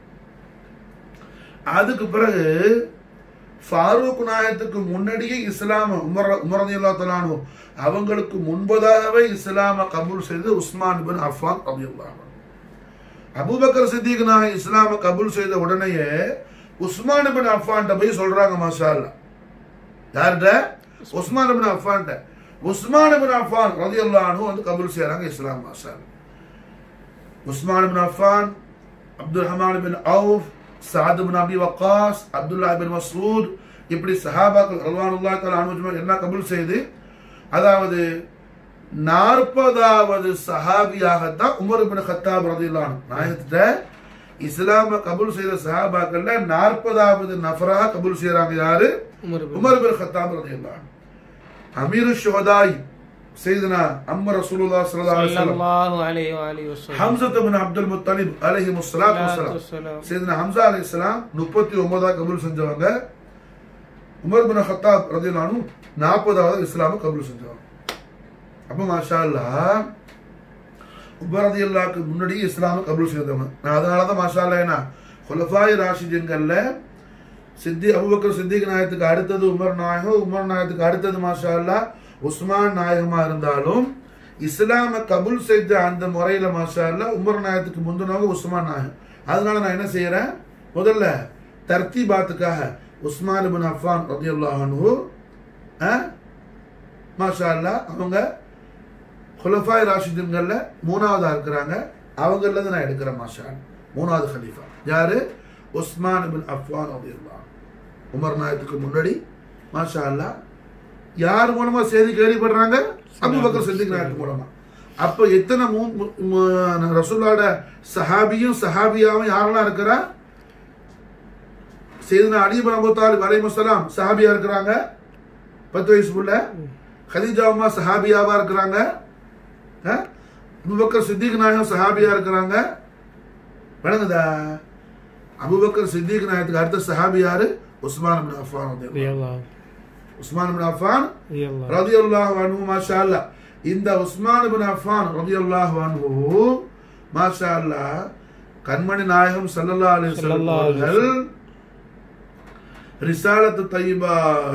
அதுக்கு பிறகு ஃபாரூக் நாயகத்துக்கு முன்னாடியே இஸ்லாம உமர் உமரதியுல்லா தலானு அவங்களுக்கு முன்பதாகவே இஸ்லாம கபூல் செய்து உஸ்மான் பின் அஃபான் ரலியல்லாஹு அன்ஹு. அபூபக்கர் சித்திக் நாயகம் இஸ்லாம கபூல் செய்த உடனேயே உஸ்மான் பின் அஃபான்ட்ட போய் சொல்றாங்க மாஷா அல்லாஹ். யார்கிட்ட உஸ்மான் பின் அஃபான்ட்ட உஸ்மான் பின் அஃபான் ரலியல்லாஹு அன்ஹு வந்து கபூல் செய்றாங்க இஸ்லாம் மாஷா அல்லாஹ். Usman bin Affan Abdul Rahman bin Auf Saad bin Abi Waqqas Abdullah bin Masood இப்படி சஹாபாக்கள் ரல்வானுல்லா தஆலா அன்ஹும் என்ன கபூல் செய்து அதாவது நாற்பதாவது சஹாபியாகத்தான் உமர் பின் கத்தாப் ரதியல்லாஹு அன்ஹு நாயகத்திட்ட இஸ்லாம கபூல் செய்த சஹாபாக்கள்ல நாற்பதாவது நஃபராக கபூல் செய்றாங்க யாரு Umar bin Umar bin Khattab ரதியல்லாஹு அன்ஹு அமீரு ஷுஹதாய் சையதுனா அம்ம ரசூலுல்லாஹ் ஸல்லல்லாஹு அலைஹி வஸல்லம் ஸல்லல்லாஹு அலைஹி வஆலிஹி வஸல்லம் ஹம்சத் பின் அப்துல் முத்தலிப் அலைஹி முஸ்ஸலாத்து வஸ்ஸலாம் வஸ்ஸலாம். சையதுனா ஹம்சா அலைஹிஸ்ஸலாம் 39 கபூல் செஞ்சவங்க உமர் பின் கத்தாப் ரலியல்லாஹு அன்ஹு 40வது இஸ்லாம கபூல் செஞ்சவங்க அப்ப மாஷா அல்லாஹ் உமர் ரலியல்லாஹுக்கு முன்னாடி இஸ்லாம கபூல் செய்தவங்க நான் அதனால தான் மாஷா அல்லாஹ் என்ன குலஃபாய் ராஷிதீன்கள்ல சித்தி அபூபக்கர் சித்திக் நாயகத்துக்கு அடுத்தது உமர் நாயகம் உமர் நாயகத்துக்கு அடுத்தது மாஷா அல்லாஹ் உஸ்மான் நாயகமா இருந்தாலும் இஸ்லாம கபூல் செய்த அந்த முறையில மாஷா அல்லாஹ் உமர் நாயகத்துக்கு முந்தினவங்க உஸ்மான் நாயகம் அதனால நான் என்ன செய்யறேன் முதல்ல தர்த்தீபாத்துக்காக உஸ்மான் பின் அஃபான் ரலியல்லாஹு அன்ஹு ஆ? மாஷா அல்லாஹ் அவங்க குலஃபாய் ராஷிதுங்கள்ல மூணாவதா இருக்கிறாங்க அவங்கள இருந்து நான் எடுக்கிறேன் மாஷா அல்லாஹ். மூணாவது ஹலீஃபா யாரு உஸ்மான் பின் அஃபான் ரலியல்லாஹு அன்ஹு. உமர் நாயத்துக்கு முன்னாடி மாஷா அல்லாஹ் யார் மூலமா செய்தி கேள்விப்படுறாங்க அபூபக்கர் சித்திக் நாயத்து மூலமா அப்ப எத்தனை மூ- மு- மு- ரசூலோட சஹாபியும் சஹாபியாவும் யாரெல்லாம் இருக்கிறா செய்தனா அலிபன் அபு தாலிப் அலைஹிஸ்ஸலாம் சஹாபியா இருக்கிறாங்க பத்து வயசு புள்ள கதீஜா அம்மா சஹாபியாவா இருக்கிறாங்க ஆ? அபூபக்கர் சித்திக் நாயகம் சஹாபியா இருக்கிறாங்க விளங்குதா அபூபக்கர் சித்திக் நாயகத்துக்கு அடுத்த சஹாபி யாரு உஸ்மான் பின் அஃபான் ரலியல்லாஹு அன்ஹு. ரலியல்லாஹு உஸ்மான் பின் அஃபான் ரலியல்லாஹு ரலியல்லாஹு அன்ஹு மாஷா அல்லாஹ் இந்த உஸ்மான் பின் அஃபான் ரலியல்லாஹு அன்ஹு மாஷா அல்லாஹ் கண்மணி நாயகம் ஸல்லல்லாஹு அலைஹி வஸல்லம் ஸல்லல்லாஹு அலைஹி அவர்கள் ரிசாலத்து தையபா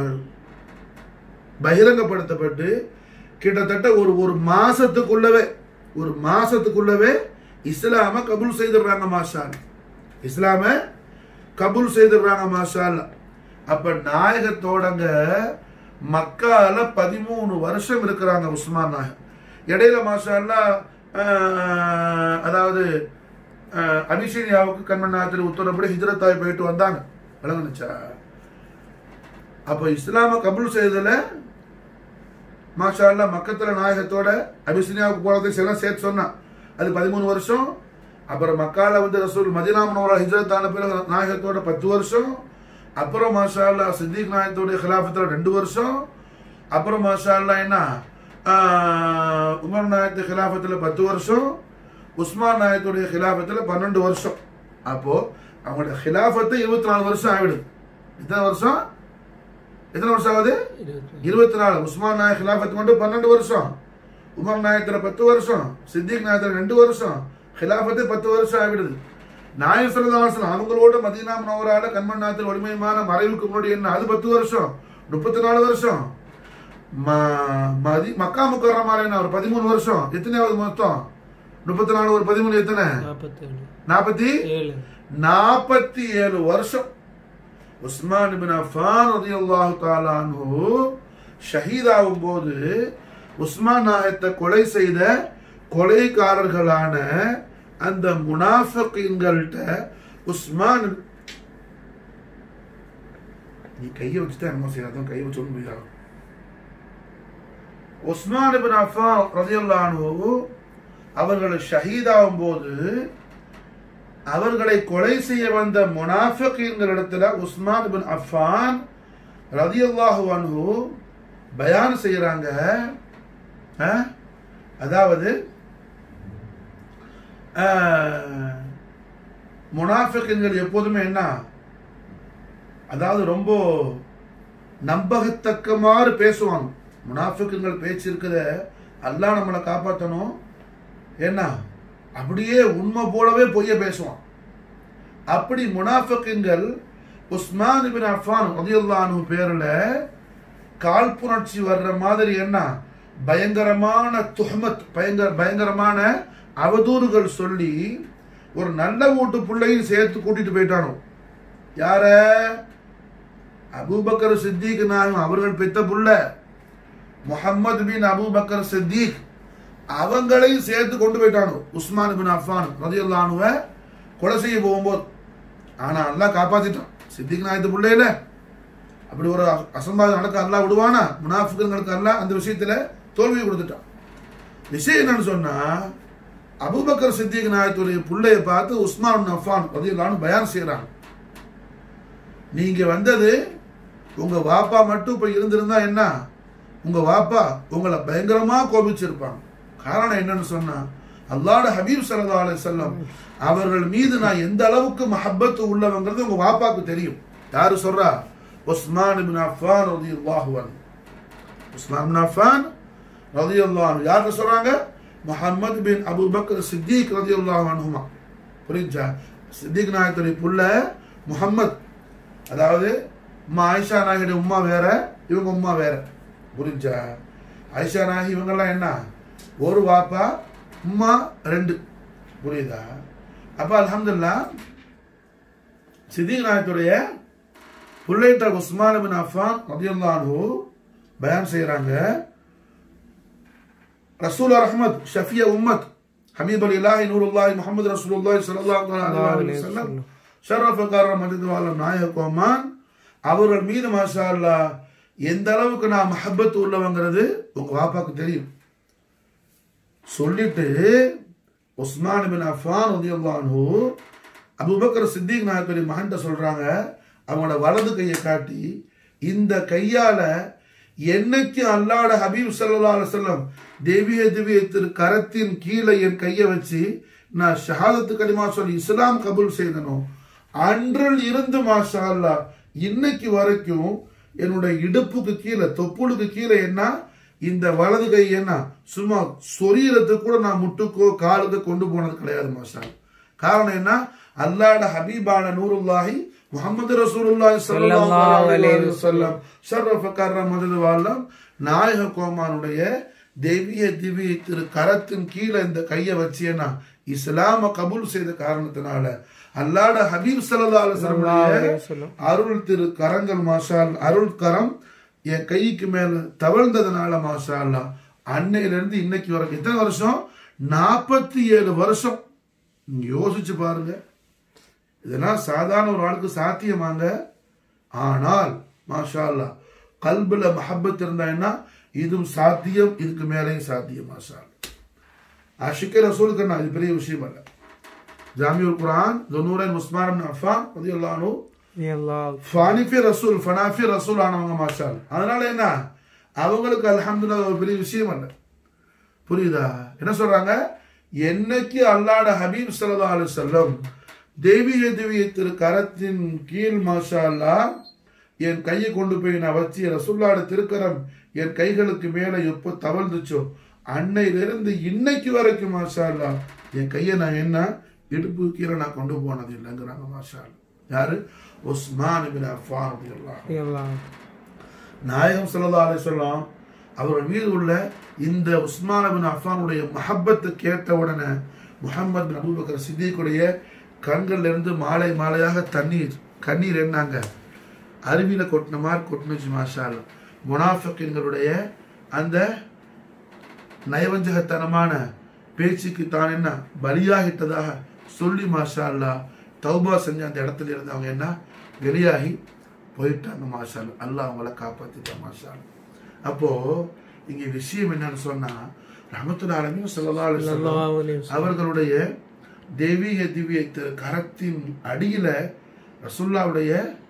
பகிரங்கப்படுத்தப்பட்டு கிட்டத்தட்ட ஒரு ஒரு மாசத்துக்குள்ளவே ஒரு மாசத்துக்குள்ளவே இஸ்லாம கபூல் செய்திடுறாங்க மாஷா அல்லாஹ். இஸ்லாம கபூல் செய்திடுறாங்க மாஷா அல்லாஹ். அப்ப நாயகத்தோடங்க மக்கால பதிமூணு வருஷம் இருக்கிறாங்க உஸ்மான் நாயகம் இடையில மாஷா அல்லாஹ், ஆஹ், அதாவது ஆஹ், அபிஷேனியாவுக்கு கண்மநாயத்தில் உத்தரப்படி ஹிஜ்ரத்தாய் போயிட்டு வந்தாங்க விளங்குனுச்சா அப்ப இஸ்லாம கபூல் செய்ததுல மாஷா அல்லாஹ் மக்கத்துல நாயகத்தோட அபிசினியாவுக்கு போறதுக்கு சில சேர்த்து சொன்னான் அது பதிமூணு வருஷம் அப்புறம் மக்கால வந்து ரசூல் மதினா முனவரா ஹிஜ்ரத் ஆன பிறகு நாயகத்தோட பத்து வருஷம் அப்புறம் மாஷா அல்லாஹ் சித்திக் நாயகத்தோட ஹிலாஃபத்துல ரெண்டு வருஷம் அப்புறம் மாஷா அல்லாஹ் என்ன ஆஹ், உமர் நாயகத்து ஹிலாஃபத்துல பத்து வருஷம் உஸ்மான் நாயகத்துடைய ஹிலாஃபத்துல பன்னெண்டு வருஷம் அப்போ அவங்களோட ஹிலாஃபத்து இருபத்தி நாலு வருஷம் ஆயிடுது எத்தனை வருஷம் எத்தனை வருஷம் ஆகுது இருபத்தி இருபத்தி நாலு உஸ்மான் நாயக் ஹிலாஃபத் மட்டும் பன்னெண்டு வருஷம் உமர் நாயத்துல பத்து வருஷம் சித்திக் நாயத்துல ரெண்டு வருஷம் ஹிலாஃபத்து பத்து வருஷம் ஆகிடுது நாயக் சல்லாசன் அவங்களோட மதீனா மனோரால கண்மன் நாயத்தில் வலிமையான மறைவுக்கு முன்னாடி என்ன அது பத்து வருஷம் முப்பத்தி நாலு வருஷம் ம- மதி மக்கா முக்கரமால என்ன ஒரு பதிமூணு வருஷம் எத்தனையாவது மொத்தம் முப்பத்தி நாலு ஒரு பதிமூணு எத்தனை நாற்பத்தேழு நாற்பத்தி ஏழு நாற்பத்தி ஏழு வருஷம் உஸ்மான் பின் அஃபான் ரலியல்லாஹு தஆலா அன்ஹு ஷஹீதாகும் போது உஸ்மான் நாயத்தை கொலை செய்த கொலைகாரர்களான அந்த முனாஃபிகீன்கள்ட்ட உஸ்மான் நீ கையை வச்சுட்டா என்ன செய்யாதான் கையை வச்சு ஒன்றும் முடியாது உஸ்மான் பின் அஃபான் ரலியல்லாஹு அன்ஹு அவர்கள் ஷஹீதாகும் போது அவர்களை கொலை செய்ய வந்த முனாஃபிகீன்களிடத்துல உஸ்மான் பின் அஃபான் ரதியல்லாஹு அன்ஹு பயான் செய்யறாங்க அஹ், அதாவது அஹ், முனாஃபிகீன்கள் எப்போதுமே என்ன அதாவது ரொம்ப நம்பகத்தக்கமாறு பேசுவாங்க முனாஃபிக்குங்கள் பேச்சு இருக்குத அல்லாஹ் நம்மளை காப்பாற்றணும் என்ன அப்படியே உண்மை போலவே பொய்ய பேசுவான் அப்படி முனாஃபிக்குங்கள் உஸ்மான் பின் அஃபான் ரதியுல்லானு பேர்ல காழ்ப்புணர்ச்சி வர்ற மாதிரி என்ன பயங்கரமான துஹமத் பயங்கர பயங்கரமான அவதூறுகள் சொல்லி ஒரு நல்ல வீட்டு பிள்ளையும் சேர்த்து கூட்டிட்டு போயிட்டானோ யார அபூபக்கர் சித்திக் நாயகம் அவர்கள் பெத்த புள்ள முஹம்மது பின் அபூபக்கர் சித்திக் அவங்களையும் சேர்த்து கொண்டு போயிட்டானு உஸ்மான் பின் அஃபான் ரதியுல்லானுவ கொலை செய்ய போகும்போது ஆனா அல்லாஹ் காப்பாத்திட்டான் சித்திக் நாயத்து பிள்ளையில அப்படி ஒரு அசம்பாதம் நடக்க அல்லாஹ் விடுவானா முனாஃபிக்குங்களுக்கு அல்லாஹ் அந்த விஷயத்துல தோல்வியை கொடுத்துட்டான் விஷயம் என்னன்னு சொன்னா அபூபக்கர் சித்திக் நாயத்துடைய பிள்ளைய பார்த்து உஸ்மான் பின் அஃபான் ரதியுல்லானு பயான் செய்யறாங்க நீங்க வந்தது உங்க வாப்பா மட்டும் இப்ப இருந்திருந்தா என்ன உங்க வாப்பா உங்களை பயங்கரமா கோபிச்சிருப்பாங்க காரணம் என்னன்னு சொன்னா அல்லாஹ்வுடைய ஹபீப் ஸல்லல்லாஹு அலைஹி வஸல்லம் அவர்கள் மீது நான் எந்த அளவுக்கு மஹப்பத்து உள்ளவங்கிறது உங்க வாப்பாக்கு தெரியும் யாரு சொல்றா உஸ்மான் இப்னு அஃபான் ரலியல்லாஹு அன்ஹு உஸ்மான் இப்னு அஃபான் ரலியல்லாஹு அன்ஹு யாரு சொல்றாங்க முஹம்மது பின் அபூபக்கர் சித்திக் ரலியல்லாஹு அன்ஹுமா புரிஞ்சா சித்திக் நாயகத்துடைய புள்ள முஹம்மத் அதாவது உம்மா ஆயிஷா நாகியோட உம்மா வேற இவங்க உம்மா வேற புரிஞ்சா ஆயிஷா நாகி இவங்கெல்லாம் என்ன ஒரு வாப்பா உம்மா ரெண்டு புரியுதா அப்ப அல்ஹம்துலில்லாஹ் சித்திக் நாயத்துடைய புள்ளைட்ட உஸ்மான் பின் அஃபான் ரலியல்லாஹு அன்ஹு பயான் செய்றாங்க ரசூல் ரஹ்மத் ஷஃபிய உம்மத் ஹமீத் அல் இலாஹி நூருல்லாஹி முஹம்மது ரசூலுல்லாஹி ஸல்லல்லாஹு அலைஹி வஸல்லம் ஷரஃப கர்ரம் மஜித் வாலம் நாயகோமான் அவர்கள் மீது மாஷா அல்லாஹ் எந்த அளவுக்கு நான் மஹப்பத் உள்ளவங்கிறது உங்க வாப்பாக்கு தெரியும் சொல்லிட்டு உஸ்மான் பின் அஃபான் ரலியல்லாஹு அன்ஹு அபூபக்கர் சித்திக் நாயக்கரி மகன்கிட்ட சொல்றாங்க அவங்களோட வலது கையை காட்டி இந்த கையால என்னைக்கு அல்லாட ஹபீப் ஸல்லல்லாஹு அலைஹி வஸல்லம் தெய்வீக திவ்ய திரு கரத்தின் கீழே என் கையை வச்சு நான் ஷஹாதத்து கலிமா சொல்லி இஸ்லாம் கபூல் செய்தனோ அன்றில் இருந்து மாஷா அல்லாஹ் இன்னைக்கு வரைக்கும் என்னுடைய இடுப்புக்கு கீழே தொப்புளுக்கு கீழே என்ன இந்த வலது கை என்ன சும்மா சொரீரத்துக்கு கூட நான் முட்டுக்கோ காலுக்கோ கொண்டு போனது கிடையாது மாஷா அல்லாஹ். காரணம் என்ன அல்லாட ஹபீபான நூருல்லாஹி முஹம்மது ரசூலுல்லாஹி ஸல்லல்லாஹு அலைஹி வஸல்லம் ஷர்ரஃப கர்ரம் மதது வால்லம் நாயக கோமானுடைய தெய்வீக திவ்ய திரு கரத்தின் கீழே இந்த கையை வச்சேன்னா இஸ்லாம கபூல் செய்த காரணத்தினால அல்லாட ஹபீப் ஸல்லல்லாஹு அலைஹி ஸல்லல்லாஹு அலைஹி வஸல்லம் வஸல்லம். அருள் திரு கரங்கள் மாஷால் அருள் கரம் என் கைக்கு மேல தவழ்ந்ததுனால மாஷா அல்லாஹ் அன்னையில இருந்து இன்னைக்கு வரைக்கும் எத்தனை வருஷம் நாற்பத்தி ஏழு வருஷம் நீங்க யோசிச்சு பாருங்க இதெல்லாம் சாதாரண ஒரு ஆளுக்கு சாத்தியமாங்க ஆனால் மாஷா அல்லாஹ் கல்புல மஹப்பத் இருந்தா என்ன இதுவும் சாத்தியம் இதுக்கு மேலேயும் சாத்தியம் மாஷா அல்லாஹ். ஆஷிக்கே ரசூலுக்கு என்ன இது பெரிய விஷயம் அல்ல ஜாமியுல் குரான் துனூரன் உஸ்மான் இப்னு அஃபான் ரலியல்லாஹு அன்ஹு அல்லாஹ் ஃபானிஃபி ரசூல் ஃபனாஃபி ரசூல் ஆனவங்க மாஷா அல்லாஹ். அதனால என்ன அவங்களுக்கு அல்ஹம்துலில்லாஹ் ஒரு பெரிய விஷயம் அல்ல புரியுதா என்ன சொல்றாங்க என்னைக்கு அல்லாட ஹபீப் ஸல்லல்லாஹு அலைஹி வஸல்லம் தெய்வீக திவ்ய திரு கரத்தின் கீழ் மாஷா அல்லாஹ் என் கையை கொண்டு போய் நான் வச்சு ரசூல்லாட திருக்கரம் என் கைகளுக்கு மேல எப்போ தவழ்ந்துச்சோ அன்னையிலிருந்து இன்னைக்கு வரைக்கும் மாஷா அல்லாஹ் என் கையை நான் என்ன இடுப்பு கீழே நான் கொண்டு போனது இல்லைங்கிறாங்க மாஷா அல்லாஹ். யாரு உஸ்மான் இப்னு அஃபான் ரலியல்லாஹு அல்லாஹ் நாயகம் ஸல்லல்லாஹு அலைஹி வஸல்லம் அவர்கள் மீது உள்ள இந்த உஸ்மான் பின் அஃபானுடைய மஹப்பத்தை கேட்ட உடனே முஹம்மது பின் அபூபக்கர் சித்திக்குடைய கண்கள்ல இருந்து மாலை மாலையாக தண்ணீர் கண்ணீர் என்னாங்க அருவியில கொட்டின மாதிரி கொட்டினுச்சு மாஷா அல்லாஹ். முனாஃபிக்கின்களுடைய அந்த நயவஞ்சகத்தனமான பேச்சுக்கு தான் என்ன பலியாகிட்டதாக சொல்லி மாஷா அல்லாஹ் தௌபா செஞ்ச அந்த இடத்துல இருந்து அவங்க என்ன வெளியாகி போயிட்டாங்க மாஷா அல்லாஹ். அல்லாஹ் அவங்கள காப்பாத்திட்டான் மாஷா அல்லாஹ். அப்போ இங்க விஷயம் என்னன்னு சொன்னா ரஹமத்துல்லா அலமீன் ஸல்லல்லாஹு அலைஹி வஸல்லம் ஸல்லல்லாஹு அலைஹி வஸல்லம். அவர்களுடைய தெய்வீக திவ்ய திரு கரத்தின் அடியில ரசுல்லாவுடைய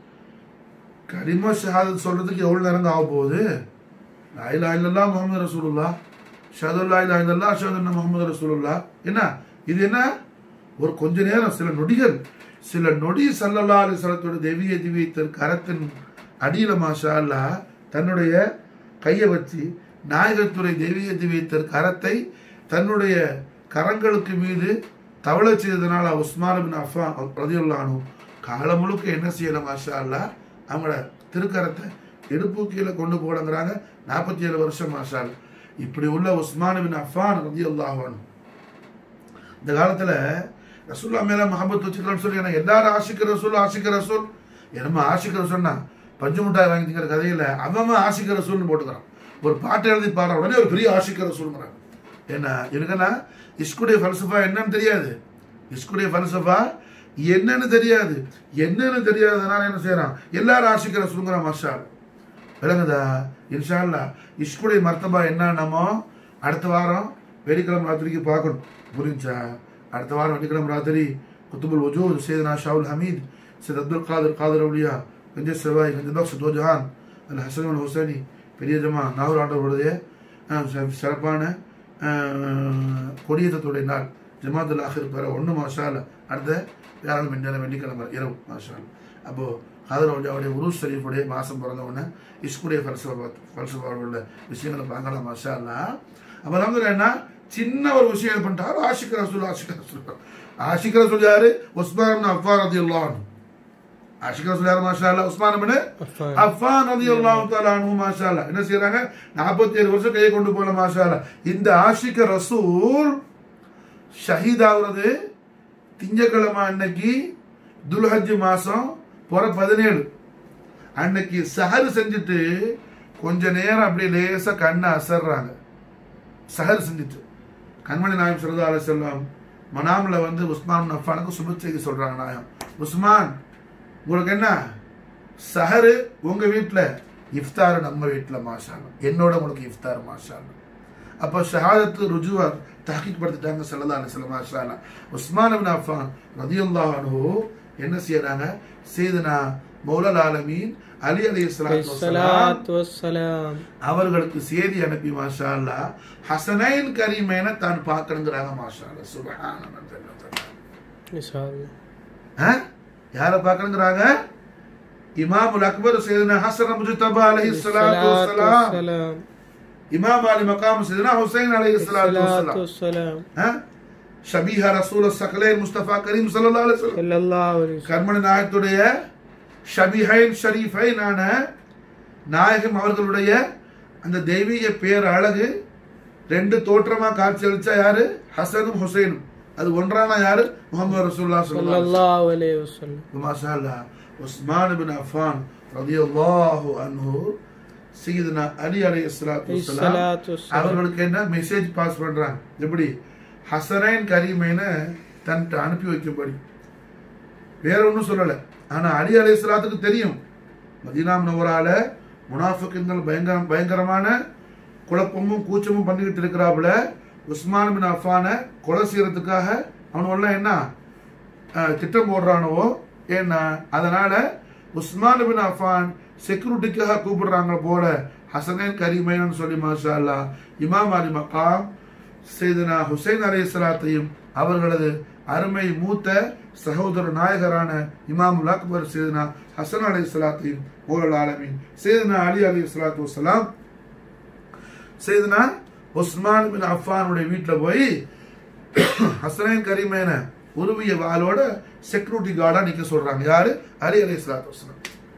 கரிம ஷஹாதத் சொல்றதுக்கு எவ்வளவு நேரம் ஆக போகுது லாயிலா இல்லல்லா முகமது ரசூலுல்லா ஷஹதுல்லா இல்லா இல்லல்லா ஷஹதுல்லா முகமது ரசூலுல்லா என்ன இது என்ன ஒரு கொஞ்ச நேரம் சில நொடிகள் சில நொடி சல்லல்லா அலிஸ்வலத்தோட தெய்வீக திவ்ய திரு கரத்தின் அடியில மாஷா அல்லாஹ் தன்னுடைய கையை வச்சு நாயகத்துறை தெய்வீக திவ்ய திரு கரத்தை தன்னுடைய கரங்களுக்கு மீது தவளை செய்ததுனால உஸ்மான் பின் அஃபான் ரதியுல்லானு காலம் முழுக்க என்ன செய்யலாம் மாஷா அல்லாஹ் அவங்களோட திருக்கரத்தை இடுப்பு கீழே கொண்டு போடுங்கிறாங்க நாற்பத்தி ஏழு வருஷம் மாஷா அல்லாஹ். இப்படி உள்ள உஸ்மான் பின் அஃபான் ரதியுல்லாஹானு இந்த காலத்துல ரசூல்லா மேல மஹபத் வச்சுக்கலாம்னு சொல்லி எனக்கு எல்லாரும் ஆஷிக்க ரசூல் ஆஷிக்க ரசூல் என்னமோ ஆஷிக்க ரசூல்னா பஞ்சு மிட்டாய் வாங்கி திங்கிற கதையில அவன் ஆஷிக்க ரசூல்னு போட்டுக்கிறான் ஒரு பாட்டு எழுதி பாடுற உடனே ஒரு பெரிய ஆஷிக்க ரசூல்ங்கிறான் என்ன எனக்குன்னா இஸ்குடைய ஃபல்சஃபா என்னன்னு தெரியாது இஸ்குடைய ஃபல்சஃபா என்னன்னு தெரியாது என்னன்னு தெரியாதனால என்ன செய்யறான் எல்லாரும் ஆஷிக்க ரசூலுங்கிறான் மஷால் விளங்குதா இன்ஷா அல்லாஹ் இஷ்குடைய மர்த்தபா என்னன்னமோ அடுத்த வாரம் வெள்ளிக்கிழமை ராத்திரிக்கு பார்க்கணும் புரிஞ்சா அடுத்த வாரம் வெள்ளிக்கிழமை ராத்திரி குத்துபுல் வஜூத் சையதுனா ஷாவுல் ஹமீத் சையத் அப்துல் காதர் காதர் அவுலியா கஞ்ச செவாய் கஞ்ச பக்ஸ் தோஜஹான் அல் ஹசன் அல் ஹுசைனி பெரிய ஜமா நாகூர் ஆண்டவருடைய அஹ், சிற- சிறப்பான அஹ், கொடியேற்றத்துடைய நாள் ஜமாத்துல் ஆஹிர் பெற ஒன்று மாஷால அடுத்த வியாழன் நேரம் வெள்ளிக்கிழமை இரவு மாஷால் அப்போ காதரவுடைய உருஸ் ஷரீஃபுடைய மாசம் பிறந்த உடனே இஸ்குடைய ஃபல்சபா ஃபல்சபாவோட விஷயங்களை பார்க்கலாம் மாஷா அல்லா அப்போ வந்து என்ன சின்ன ஒரு விஷயம் இது பண்ணிட்டாரு ஆஷிக் ரசூல் ஆஷிக் ரசூல் ஆஷிக் ரசூல் யாரு உஸ்மான் அஃபார் ரதி அல்லான் ஆஷிக் ரசூல் யாரு மாஷா அல்லா உஸ்மான் பின் அஃபான். அஃபான் ரதி அல்லாஹு தஆலா அன்ஹு மாஷா அல்லா என்ன செய்றாங்க 47 வருஷம் கையை கொண்டு போன மாஷா அல்லா இந்த ஆஷிக் ரசூல் ஷஹீத் ஆகுறது திங்கக்கிழமை அன்னைக்கு துல்ஹஜ் மாசம் புற பதினேழு அன்னைக்கு சஹர் செஞ்சுட்டு கொஞ்ச நேரம் அப்படியே லேசா கண்ணை அசர்றாங்க சஹர் செஞ்சுட்டு கண்மணி நாயம் சல்லா அலி செல்லம் மனாம்ல வந்து உஸ்மான் அஃபானுக்கு சுப செய்தி சொல்றாங்க நாயம் உஸ்மான் உங்களுக்கு என்ன சஹரு உங்க வீட்ல இஃப்தார் நம்ம வீட்ல மாஷா அல்லாஹ். என்னோட உங்களுக்கு இஃப்தார் மாஷா அல்லாஹ். அப்போ ஷஹாதத்து ருஜுவா தஹக்கீக் படுத்திட்டாங்க ஸல்லல்லாஹு அலைஹி வஸல்லம் மாஷா அல்லாஹ். உஸ்மான் இப்னு அஃபான் ரலியல்லாஹு அன்ஹு என்ன செய்யறாங்க சையதுனா மௌலல் ஆலமீன் அலி அலைஹிஸ்ஸலாத்து வஸலாம் الصلاة والسلام அவர்களுக்கு செய்தி அனுப்பி மாஷா அல்லாஹ் ஹசனைன் கரீமேன தான் பார்க்கணுங்கிறாங்க மாஷா அல்லாஹ் சுப்ஹானல்லாஹ் إن شاء الله ஆ? யாரை பார்க்கணுங்கிறாங்க இமாமுல் அக்பர் சையதுனா ஹசன் முஜ்தபா அலைஹிஸ்ஸலாத்து الصلاة வஸலாம் والسلام இமாம் அலி மகாம் சையதுனா ஹுசைன் அலைஹிஸ்ஸலாத்து الصلاة வஸலாம் والسلام ஆ? ஷபீஹா ரசூல் சகலேன் முஸ்தபா கரீம் ஸல்லல்லாஹு அலைஹி வஸல்லம் صلى الله عليه وسلم கர்மணி நாயகத்துடைய ஷபிஹைன் ஷரீஃபைனான நாயகம் அவர்களுடைய அந்த தெய்வீக பேர் அழகு ரெண்டு தோற்றமா காட்சி அளிச்சா யாரு ஹசனும் ஹுசைனும் அது ஒன்றானா யாரு முகமது ரசூல்லா صلى ஸல்லல்லாஹு الله عليه وسلم மாஷா அல்லாஹ் உஸ்மான் பின் அஃபான் ரலியல்லாஹு அன்ஹு சையதுனா அலி அலைஹிஸ்ஸலாத்து வஸ்ஸலாம் الصلاة والسلام அவர்களுக்கு என்ன மெசேஜ் பாஸ் பண்றாங்க எப்படி ஹசனைன் கரீமைன்னு தன்கிட்ட அனுப்பி வைக்கும்படி வேற ஒன்றும் சொல்லலை ஆனா அலி அலைஹிஸ்ஸலாத்துக்கு தெரியும் மதீனாம் நவரால முனாஃபிக்குங்கள் பயங்கர பயங்கரமான குழப்பமும் கூச்சமும் பண்ணிக்கிட்டு இருக்கிறாப்புல உஸ்மான் பின் அஃபானை கொலை செய்யறதுக்காக அவனுவெல்லாம் என்ன அஹ், திட்டம் போடுறானோ ஏன்னா அதனால உஸ்மான் பின் அஃபான் செக்யூரிட்டிக்காக கூப்பிடுறாங்க போல ஹசனைன் கரீமைன்னு சொல்லி மாஷா அல்லாஹ் இமாம் அலி மக்காம் செய்தனா ஹுசைன் அலை சலாத்தையும் அவர்களது அருமை மூத்த சகோதர நாயகரான இமாமுல் அக்பர் செய்தனா ஹசன் அலை சலாத்தையும் ஓரல் ஆலமீன் செய்தனா அலி அலி சலாத்து வசலாம் செய்தனா உஸ்மான் பின் அஃபானுடைய வீட்டில் போய் ஹசனைன் கரீமைன உருவிய வாளோட செக்யூரிட்டி கார்டா நிக்க சொல்றாங்க யாரு அலி அலி சலாத்து வசலாம்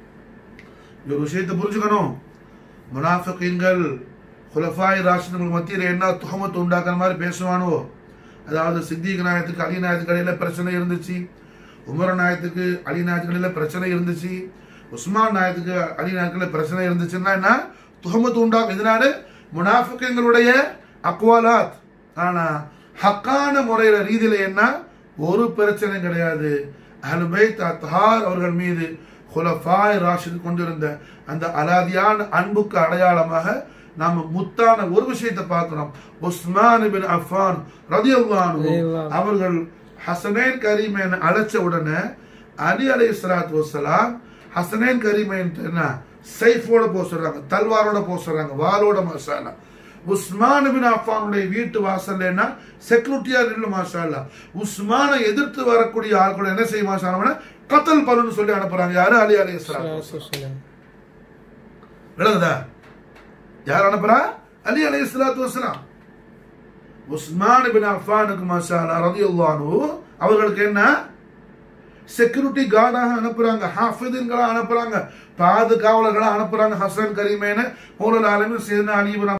ஒரு விஷயத்தை புரிஞ்சுக்கணும் முனாஃபிகீன்கள் குலஃபாய் ராஷிதர்கள் மத்தியில் என்ன துகமத்து உண்டாக்குற மாதிரி பேசுவானோ அதாவது சித்திக் நாயத்துக்கு அலி நாயத்துக்கு இடையில பிரச்சனை இருந்துச்சு உமர் நாயத்துக்கு அலி நாயத்துக்கு இடையில பிரச்சனை இருந்துச்சு உஸ்மான் நாயத்துக்கு அலி நாயத்துக்கு பிரச்சனை இருந்துச்சுன்னா என்ன துகமத்து உண்டாக்கும் இதனால முனாஃபிகங்களுடைய அக்வாலாத் ஆனா ஹக்கான முறையில ரீதியில என்ன ஒரு பிரச்சனை கிடையாது அஹ்லுபைத் அத்ஹார் அவர்கள் மீது குலஃபாய் ராஷித் கொண்டிருந்த அந்த அலாதியான அன்புக்கு அடையாளமாக நாம முத்தான ஒரு விஷயத்தை பார்க்கிறோம் உஸ்மான் பின் அஃபான் ரதியல்லாஹு ரலியல்லாஹு. அவர்கள் ஹசனைன் கரீமேன் அழைச்ச உடனே அலி அலை இஸ்லாத்து வசலாம் ஹசனைன் கரீமேன் என்ன சைஃபோட போக சொல்றாங்க தல்வாரோட போக சொல்றாங்க வாளோட மசாலா உஸ்மான் பின் அஃபானுடைய வீட்டு வாசல்னா செக்யூரிட்டியா நின்று மாஷா அல்லா உஸ்மானை எதிர்த்து வரக்கூடிய ஆள் கூட என்ன செய்ய மாஷா கத்தல் பண்ணுன்னு சொல்லி அனுப்புறாங்க யாரு அலி அலி இஸ்லாம் சலாத்து வசலாம் விளங்குதா யார் அனுப்புறா அலி அலி இஸ்லாத்து வசலாம் உஸ்மான் பின் அஃபானுக்கு மாஷா அல்லா ரதியுல்லானு அவர்களுக்கு என்ன செக்யூரிட்டி கார்டாக அனுப்புறாங்க ஹாஃபிதுங்களா அனுப்புறாங்க பாதுகாவலர்களா அனுப்புறாங்க ஹசன் கரீமேன மூலல் ஆலமின் சேதனா அலிபுரம்